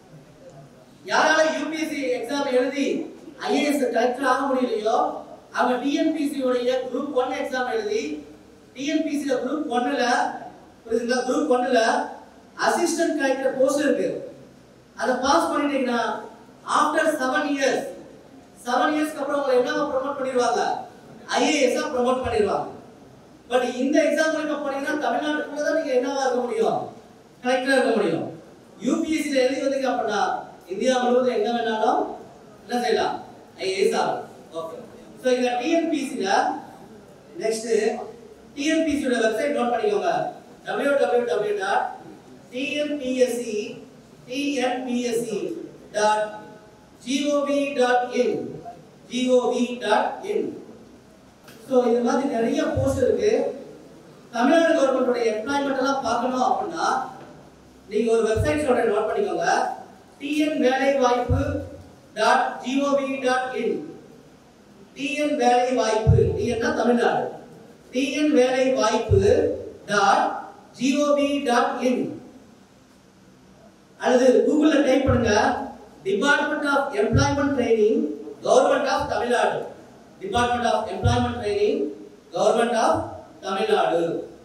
யாரால யூபிஎஸ்சி எக்ஸாம் எழுதி ஐஏஎஸ் கலெக்டர் ஆக முடியலையோ அவங்க டிஎன்பிசி உடைய குரூப் ஒன் எக்ஸாம் எழுதி டிஎன்பிசி குரூப் ஒன்னுல புரியுதுங்களா குரூப் ஒன்னுல அசிஸ்டன்ட் கலெக்டர் போஸ்ட் இருக்கு அதை பாஸ் பண்ணிட்டீங்கன்னா ஆஃப்டர் செவன் இயர்ஸ் செவன் இயர்ஸ்க்கு அப்புறம் உங்களை என்ன ப்ரொமோட் பண்ணிடுவாங்க ஐஏஎஸ் ப்ரொமோட் பண்ணிடுவாங்க பட் இந்த எக்ஸாம் மூலமா போனீங்கன்னா தமிழ்நாட்டுக்குள்ள தான் நீங்க என்னவா இருக்க முடியும் கலெக்டரா இருக்க முடியும் யூபிஎஸ்சில எழுதி வந்தீங்க அப்படின்னா இந்தியா முழுவதும் எங்க வேணாலும் என்ன செய்யலாம் ஐஏஎஸ் ஆகும் ஓகே சோ இந்த டிஎன்பிசில நெக்ஸ்ட் டிஎன்பிசி ஓட வெப்சைட் நோட் பண்ணிக்கோங்க www.tnpsc.tnpsc.gov.in gov.in சோ இந்த மாதிரி நிறைய போஸ்ட் இருக்கு தமிழ்நாடு கவர்மெண்டோட எம்ப்ளாய்மெண்ட் எல்லாம் பார்க்கணும் அப்படின்னா நீங்க ஒரு வெப்சைட் சொல்றேன் நோட் பண்ணிக்கோங்க டிஎன் வேலை வாய்ப்பு dot GOV dot in TN வேலை வாய்ப்பு டிஎன்னா தமிழ்நாடு டிஎன் வேலை வாய்ப்பு டாட் ஜிஓவி டாட் இன் அல்லது கூகுள்ல டைப் பண்ணுங்க department of employment training government of Tamil Nadu department of employment training government of Tamil Nadu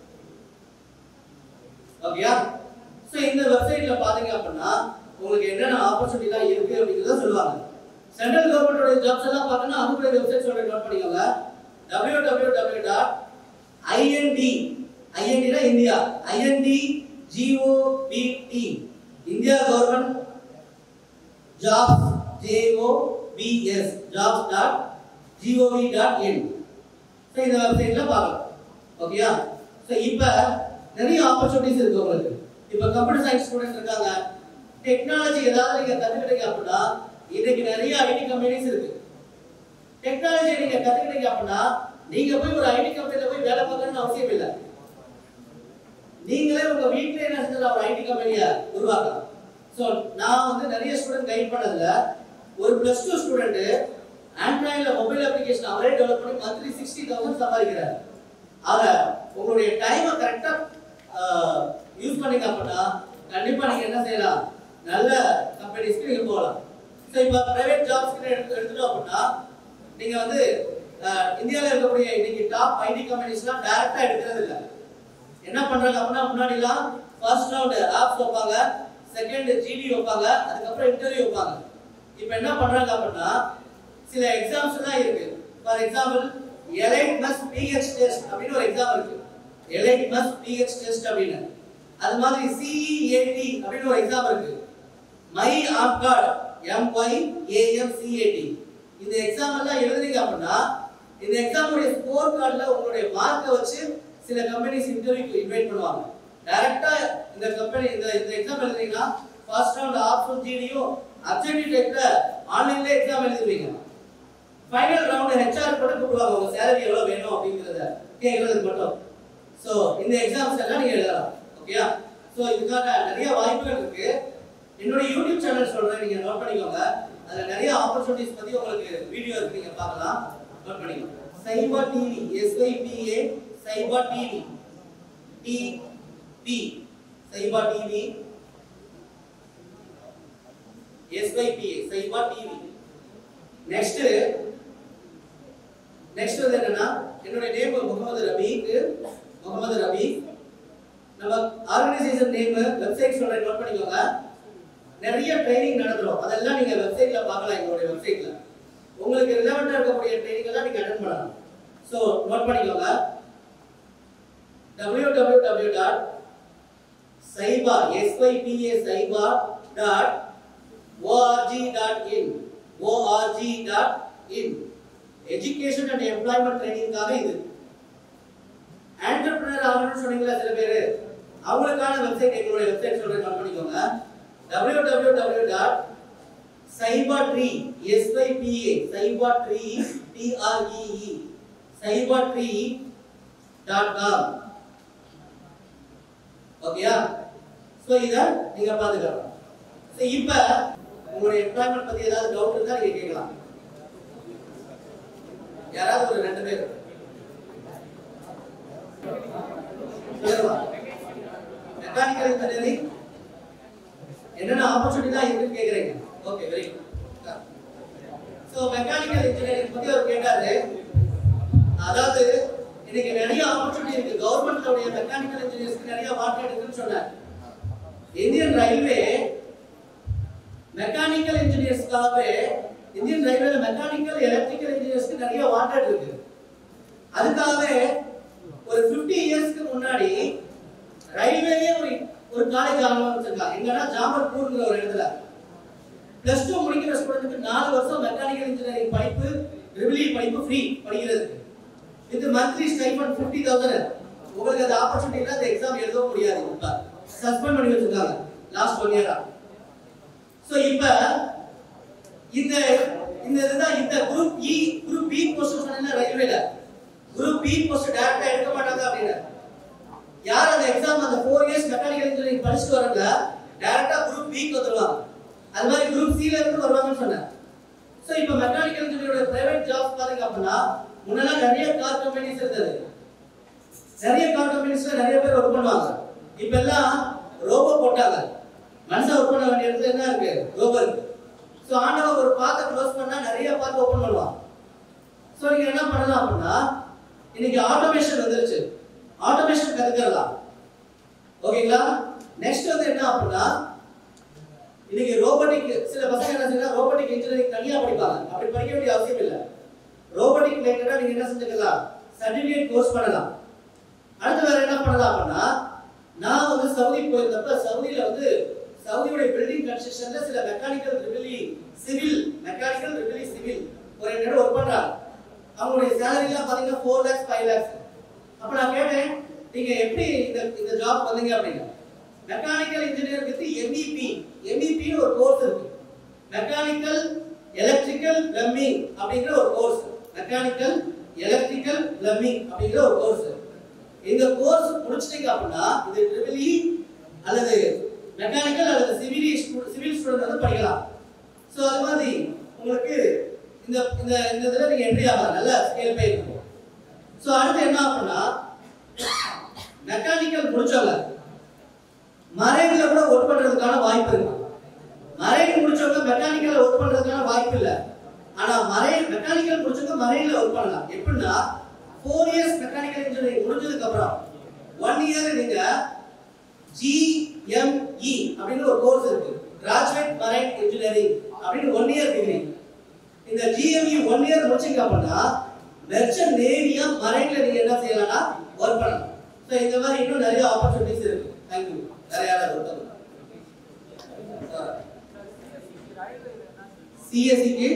ஓகேயா சோ இந்த வெப்சைட்ல பாத்தீங்க அப்படின்னா உங்களுக்கு என்னென்ன ஆப்பர்ச்சுனிட்டி எல்லாம் இருக்கு அப்படிங்கறத சொல்லுவாங்க சென்ட்ரல் கவர்மெண்டோட ஜாப்ஸ் எல்லாம் பார்த்தீங்கன்னா அதுக்குள்ள வெப்சைட் சொல்ற நோட் பண்ணிக்கோங்க www.ind ஐஎன்டினா India IND GOBT India government jobs JOBS jobs dot GOV dot in so இந்த வெப்சைட்ல பார்க்கலாம் ஓகேயா ஸோ இப்போ நிறைய ஆப்பர்ச்சுனிட்டிஸ் இருக்கு உங்களுக்கு இப்போ கம்ப்யூட்டர் சயின்ஸ் ஸ்டூடெண்ட் இருக்காங்க டெக்னாலஜி ஏதாவது நீங்க கத்துக்கிட்டீங்க அப்படின்னா இன்னைக்கு நிறைய ஐடி கம்பெனிஸ் இருக்கு டெக்னாலஜி நீங்க கத்துக்கிட்டீங்க அப்படின்னா நீங்க போய் ஒரு ஐடி கம்பெனில போய் வேலை பார்க்கணும்னு அவசியம் இல்லை நீங்களே உங்க வீட்ல என்ன செஞ்சலாம் ஒரு ஐடி கம்பெனியை உருவாக்கலாம் ஸோ நான் வந்து நிறைய ஸ்டூடெண்ட் கைட் பண்ணதுல ஒரு பிளஸ் டூ ஸ்டூடெண்ட் ஆண்ட்ராய்டில் மொபைல் அப்ளிகேஷன் அவரே டெவலப் பண்ணி மந்த்லி சிக்ஸ்டி தௌசண்ட் சம்பாதிக்கிறார் ஆக உங்களுடைய டைமை கரெக்டாக யூஸ் பண்ணீங்க அப்படின்னா கண்டிப்பா நீங்க என்ன செய்யலாம் நல்ல கம்பெனிஸ்க்கு நீங்க போகலாம் ஸோ இப்போ பிரைவேட் ஜாப்ஸ்க்கு எடுத்து எடுத்துட்டோம் அப்படின்னா நீங்க வந்து அஹ், இந்தியால இருக்கக்கூடிய இன்னைக்கு டாப் ஐடி கம்பெனிஸ்லாம் டைரக்டா எடுக்கிறது இல்லை என்ன பண்றாங்க அப்படின்னா முன்னாடிலாம் ஃபர்ஸ்ட் ரவுண்ட் ஆப்ஸ் வைப்பாங்க செகண்ட் ஜிடி வைப்பாங்க அதுக்கப்புறம் இன்டர்வியூ வைப்பாங்க இப்போ என்ன பண்றாங்க அப்படின்னா சில எக்ஸாம்ஸ் தான் இருக்கு for example eLitmus pH test அப்படின்னு ஒரு எக்ஸாம் இருக்கு எலைட் மஸ் பிஹெச் டெஸ்ட் அப்படின்னு அது மாதிரி சிஇஏடி அப்படின்னு ஒரு எக்ஸாம் இருக்கு மை ஆப் கார்டு எம்ஒய் ஏஎம்சிஏடி இந்த எக்ஸாம் எல்லாம் எழுதுறீங்க அப்படின்னா இந்த எக்ஸாமுடைய ஸ்கோர் கார்டில் உங்களுடைய மார்க்கை வச்சு சில கம்பெனிஸ் இன்டர்வியூக்கு இன்வைட் பண்ணுவாங்க டைரக்டா இந்த கம்பெனி இந்த இந்த எக்ஸாம் எழுதுறீங்கன்னா ஃபர்ஸ்ட் ரவுண்ட் ஆப்ஷன் ஜிடியும் அப்ஜெக்டிவ் டைப்ல ஆன்லைன்ல எக்ஸாம் எழுதுவீங்க ஃபைனல் ரவுண்ட் ஹெச்ஆர் கூட கூப்பிடுவாங்க உங்க சேலரி எவ்வளவு வேணும் அப்படிங்கறத கேட்கறதுக்கு மட்டும் சோ இந்த எக்ஸாம்ஸ் எல்லாம் நீங்க எழுதலாம் ஓகேயா சோ இதுக்கான நிறைய வாய்ப்புகள் இருக்கு என்னோட யூடியூப் சேனல் சொல்றேன் நீங்க நோட் பண்ணிக்கோங்க அதுல நிறைய ஆப்பர்ச்சுனிட்டிஸ் பத்தி உங்களுக்கு வீடியோ இருக்கு நீங்க பார்க்கலாம் நோட் பண்ணிக்கோங்க Syba TV S I B A Syba TV T B Syba TV S I B A Syba TV next next வந்து என்னன்னா என்னுடைய நேம் முகமது ரபீக் முகமது ரபீக் நம்ம ஆர்கனைசேஷன் நேம் வெப்சைட் சொல்றேன் நோட் பண்ணிக்கோங்க நிறைய ட்ரைனிங் நடந்துரும் அதெல்லாம் நீங்க வெப்சைட்ல பார்க்கலாம் எங்களுடைய வெப்சைட்ல உங்களுக்கு ரிலவெண்டா இருக்கக்கூடிய ட்ரைனிங் எல்லாம் நீங்க அட்டென்ட் பண்ணலாம் ஸோ நோட் பண்ணிக்கோங்க www dot Syba S Y B A Syba dot O R G dot in O R G dot in education and employment ட்ரைனிங்காக இது ஆண்டர்பிரினர் ஆகணும்னு சொன்னீங்களா சில பேர் அவங்களுக்கான வெப்சைட் எங்களுடைய வெப்சைட் சொல்றேன் நோட் பண்ணிக்கோங்க www dot Syba tree S Y B A Syba tree T R E E Syba tree dot com ஓகேயா ஸோ இதை நீங்க பார்த்துக்கலாம் ஸோ இப்போ உங்களுடைய எம்ப்ளாய்மெண்ட் பத்தி ஏதாவது டவுட் இருந்தா நீங்க கேட்கலாம் யாராவது ஒரு ரெண்டு பேர் மெக்கானிக்கல் இன்ஜினியரிங் என்னென்ன ஆப்பர்ச்சுனிட்டி தான் இருக்குன்னு கேக்குறீங்க okay very good so mechanical engineering பத்தி அவர் கேட்டாரு அதாவது இன்னைக்கு நிறைய ஆப்பர்ச்சுனிட்டி இருக்கு கவர்மெண்ட்லோடைய மெக்கானிக்கல் இன்ஜினியர்ஸ்க்கு நிறைய வாட்டர் இருக்குன்னு சொன்னார் இந்தியன் ரயில்வே மெக்கானிக்கல் இன்ஜினியர்ஸ்க்காகவே இந்தியன் ரயில்வேல மெக்கானிக்கல் எலக்ட்ரிக்கல் இன்ஜினியர்ஸ்க்கு நிறைய வாண்டட் இருக்கு அதுக்காகவே ஒரு 50 இயர்ஸ்க்கு முன்னாடி ரயில்வேயே ஒரு ஒரு காலேஜ் ஆரம்பிச்சிருக்காங்க எங்கன்னா ஜாமர்பூர்ங்கிற ஒரு இடத்துல பிளஸ் டூ முடிக்கிற ஸ்டூடெண்ட்டுக்கு நாலு வருஷம் மெக்கானிக்கல் இன்ஜினியரிங் படிப்பு ரிவிலி படிப்பு ஃப்ரீ படிக்கிறதுக்கு with monthly stipend fifty thousand உங்களுக்கு அந்த ஆப்பர்ச்சுனிட்டி இல்லை அந்த எக்ஸாம் எழுதவும் முடியாது இப்ப சஸ்பெண்ட் பண்ணி வச்சிருக்காங்க லாஸ்ட் ஒன் இயரா ஸோ இப்ப இந்த இந்த இதுதான் இந்த group E group B post சொன்னீங்க ரயில்வேல குரூப் பி போஸ்ட் டைரக்டா எடுக்க மாட்டாங்க அப்படின்னு யார் அந்த எக்ஸாம் அந்த ஃபோர் இயர்ஸ் மெக்கானிக்கல் இன்ஜினியரிங் படிச்சுட்டு வராங்க டைரக்டா குரூப் பிக்கு வந்துருவாங்க அது மாதிரி குரூப் சில இருந்து வருவாங்கன்னு சொன்னேன் ஸோ இப்போ மெக்கானிக்கல் இன்ஜினியரோட பிரைவேட் ஜாப்ஸ் பாத்தீங்க அப்படின்னா முன்னெல்லாம் நிறைய கார் கம்பெனிஸ் இருந்தது நிறைய கார் கம்பெனிஸ்ல நிறைய பேர் ஒர்க் பண்ணுவாங்க இப்ப எல்லாம் ரோபோ போட்டாங்க மனுஷன் ஒர்க் பண்ண வேண்டிய இடத்துல என்ன இருக்கு ரோபோ இருக்கு ஸோ ஆண்டவன் ஒரு பாத்தை க்ளோஸ் பண்ணா நிறைய பாத்து ஓப்பன் பண்ணுவான் ஸோ நீங்க என்ன பண்ணலாம் அப்படின்னா இன்னைக்கு ஆட்டோமேஷன் வந்துருச்சு ஆட்டோமேஷன் கத்துக்கலாம் ஓகேங்களா நெக்ஸ்ட் வந்து என்ன அப்படின்னா இன்னைக்கு ரோபோட்டிக் சில பசங்க என்ன செய்யலாம் ரோபோட்டிக் இன்ஜினியரிங் தனியா படிப்பாங்க அப்படி படிக்க வேண்டிய அவசியம் இல்லை ரோபோட்டிக் ரிலேட்டடா நீங்க என்ன செஞ்சுக்கலாம் சர்டிபிகேட் கோர்ஸ் பண்ணலாம் அடுத்து வேற என்ன பண்ணலாம் அப்படின்னா நான் வந்து சவுதி போயிருந்தப்ப சவுதியில வந்து சவுதியோட பில்டிங் கன்ஸ்ட்ரக்ஷன்ல சில மெக்கானிக்கல் ரிபிலி சிவில் மெக்கானிக்கல் ரிபிலி சிவில் ஒரு ரெண்டு ஒர்க் பண்றாங்க அவங்களுடைய சேலரி எல்லாம் பாத்தீங்கன்னா ஃபோர் லேக்ஸ் ஃபைவ் லேக்ஸ் அப்ப நான் கேட்டேன் நீங்க எப்படி இந்த இந்த ஜாப் வந்தீங்க அப்படின்னா மெக்கானிக்கல் இன்ஜினியர் வித் எம்இபி எம்இபின்னு ஒரு கோர்ஸ் இருக்கு மெக்கானிக்கல் எலக்ட்ரிக்கல் பிளம்பிங் அப்படிங்கிற ஒரு கோர்ஸ் மெக்கானிக்கல் எலக்ட்ரிக்கல் பிளம்பிங் அப்படிங்கிற ஒரு கோர்ஸ் இந்த கோர்ஸ் முடிச்சிட்டீங்க அப்படின்னா இது ட்ரிபிள் இ அல்லது மெக்கானிக்கல் அல்லது சிவில் சிவில் ஸ்டூடெண்ட் வந்து படிக்கலாம் ஸோ அது மாதிரி உங்களுக்கு இந்த இந்த இந்த இதில் நீங்கள் என்ட்ரி ஆகலாம் நல்ல ஸ்கேல் பே இருக்கும் ஸோ அடுத்து என்ன அப்படின்னா மெக்கானிக்கல் முடிச்சவங்க மரைன்ல கூட ஒர்க் பண்றதுக்கான வாய்ப்பு இருக்கு மரைன் முடிச்சவங்க மெக்கானிக்கல் ஒர்க் பண்றதுக்கான வாய்ப்பு இல்ல ஆனா மரைன் மெக்கானிக்கல் முடிச்சவங்க மரைன்ல ஒர்க் பண்ணலாம் எப்படின்னா ஃபோர் இயர்ஸ் மெக்கானிக்கல் இன்ஜினியரிங் முடிஞ்சதுக்கு அப்புறம் ஒன் இயர் நீங்க ஜிஎம்இ அப்படின்னு ஒரு கோர்ஸ் இருக்கு கிராஜுவேட் மரைன் இன்ஜினியரிங் அப்படின்னு ஒன் இயர் டிகிரி இந்த ஜிஎம்இ ஒன் இயர் முடிச்சீங்க அப்படின்னா மெர்ச்சன்ட் நேவியா மரைன்ல நீங்க என்ன செய்யலாம்னா ஒர்க் பண்ணலாம் ஸோ இந்த மாதிரி இன்னும் நிறைய ஆப்பர்ச்சுனிட்டிஸ் இருக்கு தேங்க்யூ வேற யாராவது ஒருத்தவங்க சிஎஸ்சிக்கு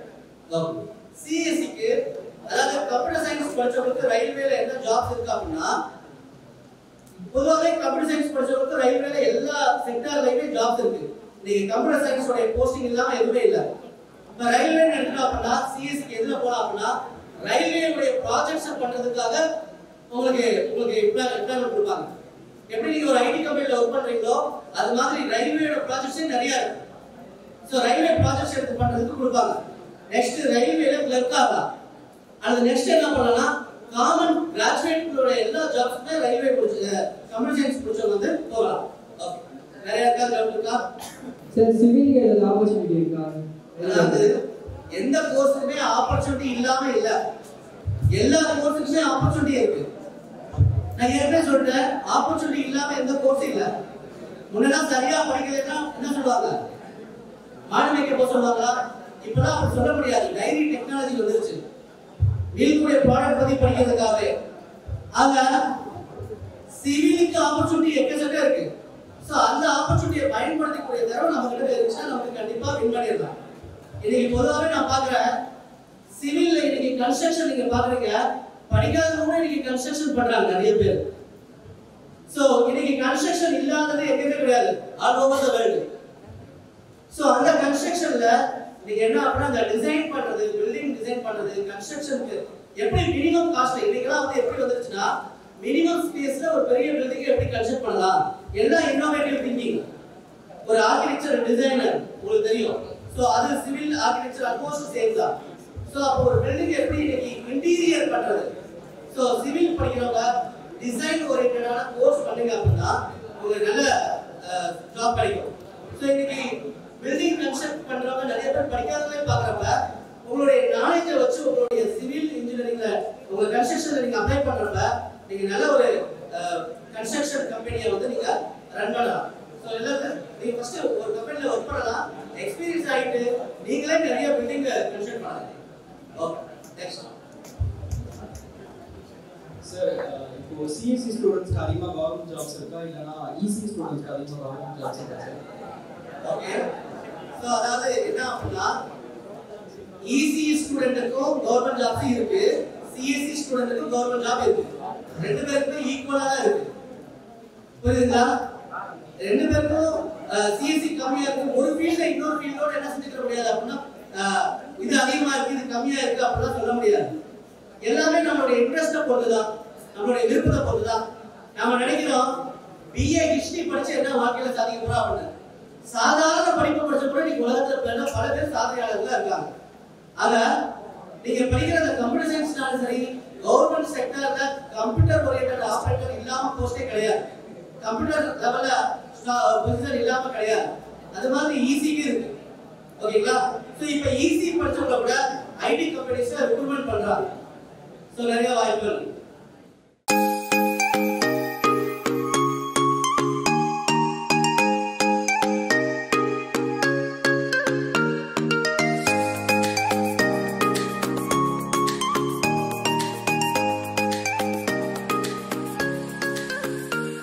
சிஎஸ்சிக்கு அதாவது கம்ப்யூட்டர் சயின்ஸ் படிச்சவங்களுக்கு ரயில்வேல என்ன ஜாப்ஸ் இருக்கு அப்படின்னா பொதுவாகவே கம்ப்யூட்டர் சயின்ஸ் படிச்சவங்களுக்கு ரயில்வேல எல்லா செக்டார்லயுமே ஜாப்ஸ் இருக்கு நீங்க கம்ப்யூட்டர் சயின்ஸ் உடைய போஸ்டிங் இல்லாம எதுவுமே இல்ல இப்ப ரயில்வே எடுத்துட்டோம் அப்படின்னா சிஎஸ்சிக்கு எதுல போலாம் அப்படின்னா ரயில்வே உடைய ப்ராஜெக்ட்ஸ் பண்றதுக்காக உங்களுக்கு உங்களுக்கு எம்ப்ளாய்மெண்ட் கொடுப்பாங்க எப்படி நீங்க ஒரு ஐடி கம்பெனில ஒர்க் பண்றீங்களோ அது மாதிரி ரயில்வேயோட ப்ராஜெக்ட்ஸே நிறைய இருக்கு ஸோ ரயில்வே ப்ராஜெக்ட்ஸ் எடுத்து பண்றதுக்கு கொடுப்பாங்க நெக்ஸ்ட் ரயில்வேல கிளர்க் ஆகலாம் அது நெக்ஸ்ட் என்ன பண்ணலாம் காமன் கிராஜுவேட்களோட எல்லா ஜாப்ஸுமே ரயில்வே முடிச்சு கம்ப்யூட்டர் சயின்ஸ் முடிச்சவங்க வந்து போகலாம் ஓகே வேற யாருக்காவது டவுட் இருக்கா சார் சிவிலுக்கு ஏதாவது ஆப்பர்ச்சுனிட்டி இருக்கா அதாவது எந்த கோர்ஸுக்குமே ஆப்பர்ச்சுனிட்டி இல்லாம இல்ல எல்லா கோர்ஸுக்குமே ஆப்பர்ச்சுனிட்டி இருக்கு நான் ஏற்கனவே சொல்லிட்டேன் ஆப்பர்ச்சுனிட்டி இல்லாம எந்த கோர்ஸ் இல்ல முன்னெல்லாம் சரியா படிக்கலைன்னா என்ன சொல்லுவாங்க மாடு மேய்க்க போக சொல்லுவாங்களா இப்பெல்லாம் அப்படி சொல்ல முடியாது டைரி டெக்னாலஜி வந்துருச்சு வீல்குடைய ப்ராடக்ட் பத்தி படிக்கிறதுக்காகவே ஆக சிவிலுக்கு ஆப்பர்ச்சுனிட்டி எக்கச்சக்கம் இருக்கு சோ அந்த ஆப்பர்ச்சுனிட்டியை பயன்படுத்தக்கூடிய தரம் நம்ம கிட்ட இருந்துச்சுன்னா நமக்கு கண்டிப்பா வின் பண்ணிடலாம் இன்னைக்கு பொதுவாகவே நான் பாக்குறேன் சிவில்ல இன்னைக்கு கன்ஸ்ட்ரக்ஷன் நீங்க பாக்குறீங்க படிக்காதவங்க இன்னைக்கு கன்ஸ்ட்ரக்ஷன் பண்றாங்க நிறைய பேர் சோ இன்னைக்கு கன்ஸ்ட்ரக்ஷன் இல்லாதது எங்கேயுமே கிடையாது all over the world so அந்த கன்ஸ்ட்ரக்ஷன்ல நீங்க என்ன அப்படின்னா அந்த டிசைன் பண்றது பில்டிங் டிசைன் பண்றது கன்ஸ்ட்ரக்ஷனுக்கு எப்படி மினிமம் காஸ்ட்ல இன்னைக்கெல்லாம் வந்து எப்படி வந்துருச்சுன்னா மினிமம் ஸ்பேஸ்ல ஒரு பெரிய பில்டிங் எப்படி கன்ஸ்ட்ரக்ட் பண்ணலாம் எல்லாம் இன்னோவேட்டிவ் திங்கிங் ஒரு ஆர்கிடெக்சர் டிசைனர் உங்களுக்கு தெரியும் சோ அது சிவில் ஆர்கிடெக்சர் ஆல்மோஸ்ட் சேம் தான் சோ அப்போ ஒரு பில்டிங் எப்படி இன்னைக்கு இன்டீரியர் பண்றது சோ சிவில் படிக்கிறவங்க டிசைன் ஓரியன்டான கோர்ஸ் பண்ணீங்க அப்படின்னா உங்களுக்கு நல்ல ஜாப் கிடைக்கும் சோ இன்னைக்கு பில்டிங் கன்ஸ்ட்ரக்ட் பண்றவங்க நிறைய பேர் படிக்காதவங்களே பாக்குறப்ப உங்களுடைய நாலேஜை வச்சு உங்களுடைய சிவில் இன்ஜினியரிங்ல உங்க கன்ஸ்ட்ரக்ஷன்ல நீங்க அப்ளை பண்றப்ப நீங்க நல்ல ஒரு கன்ஸ்ட்ரக்ஷன் கம்பெனியை வந்து நீங்க ரன் பண்ணலாம் ஸோ எல்லாரும் நீங்க ஃபர்ஸ்ட் ஒரு கம்பெனில ஒர்க் பண்ணலாம் எக்ஸ்பீரியன்ஸ் ஆயிட்டு நீங்களே நிறைய பில்டிங் கன்ஸ்ட்ரக்ட் பண்ணலாம் ஓகே நெக்ஸ்ட் சார் இப்போ சிஎஸ்சி ஸ்டூடெண்ட்ஸ்க்கு அதிகமாக கவர்மெண்ட் ஜாப்ஸ் இருக்கா இல்லைனா இசி ஸ்டூடெண்ட்ஸ்க்கு அதிகமாக கவர்மெண்ட் ஜாப்ஸ் இருக்கா சார் ஓகே ஸோ அதாவது என்ன அப்படின்னா இசி ஸ்டூடெண்ட்டுக்கும் கவர்மெண்ட் ஜாப்ஸ் இருக்கு சிஎஸ்சி ஸ்டூடெண்ட்டுக்கும் கவர்மெண்ட் ஜாப் இருக்கு ரெண்டு பேருக்குமே ஈக்குவலா தான் இருக்கு புரியுதுங்களா ரெண்டு பேருக்கும் சிஎஸ்சி கம்மியா இருக்கு ஒரு ஃபீல்ட்ல இன்னொரு ஃபீல்டோட என்ன செஞ்சுக்க முடியாது அப்படின்னா அஹ், இது அதிகமா இருக்கு இது கம்மியா இருக்கு அப்படிலாம் சொல்ல முடியாது எல்லாமே நம்மளுடைய இன்ட்ரெஸ்ட்டை பொறுத்து தான் நம்மளுடைய விருப்பத்தை பொறுத்து தான் நம்ம நினைக்கிறோம் பிஏ ஹிஸ்டரி படிச்சு என்ன வாழ்க்கையில சாதிக்க போறோம் அப்படின்னு சாதாரண படிப்பு படிச்ச கூட நீங்க உலகத்துல பிறந்த பல பேர் சாதனையாளர்களா இருக்காங்க ஆக நீங்க படிக்கிற அந்த கம்ப்யூட்டர் சயின்ஸ்னாலும் சரி கவர்மெண்ட் செக்டர்ல கம்ப்யூட்டர் ஓரியன்டட் ஆபரேட்டர் இல்லாம போஸ்டே கிடையாது கம்ப்யூட்டர் லெவல்ல பொசிஷன் இல்லாம கிடையாது அது மாதிரி ஈஸிக்கு இருக்கு ஓகேங்களா சோ இப்போ ஈஸி படிச்சவங்க கூட ஐடி கம்பெனிஸ்ல ரெக்ரூட்மெண்ட் பண்றாங்க சோ நிறைய வாய்ப்புகள் இருக்கு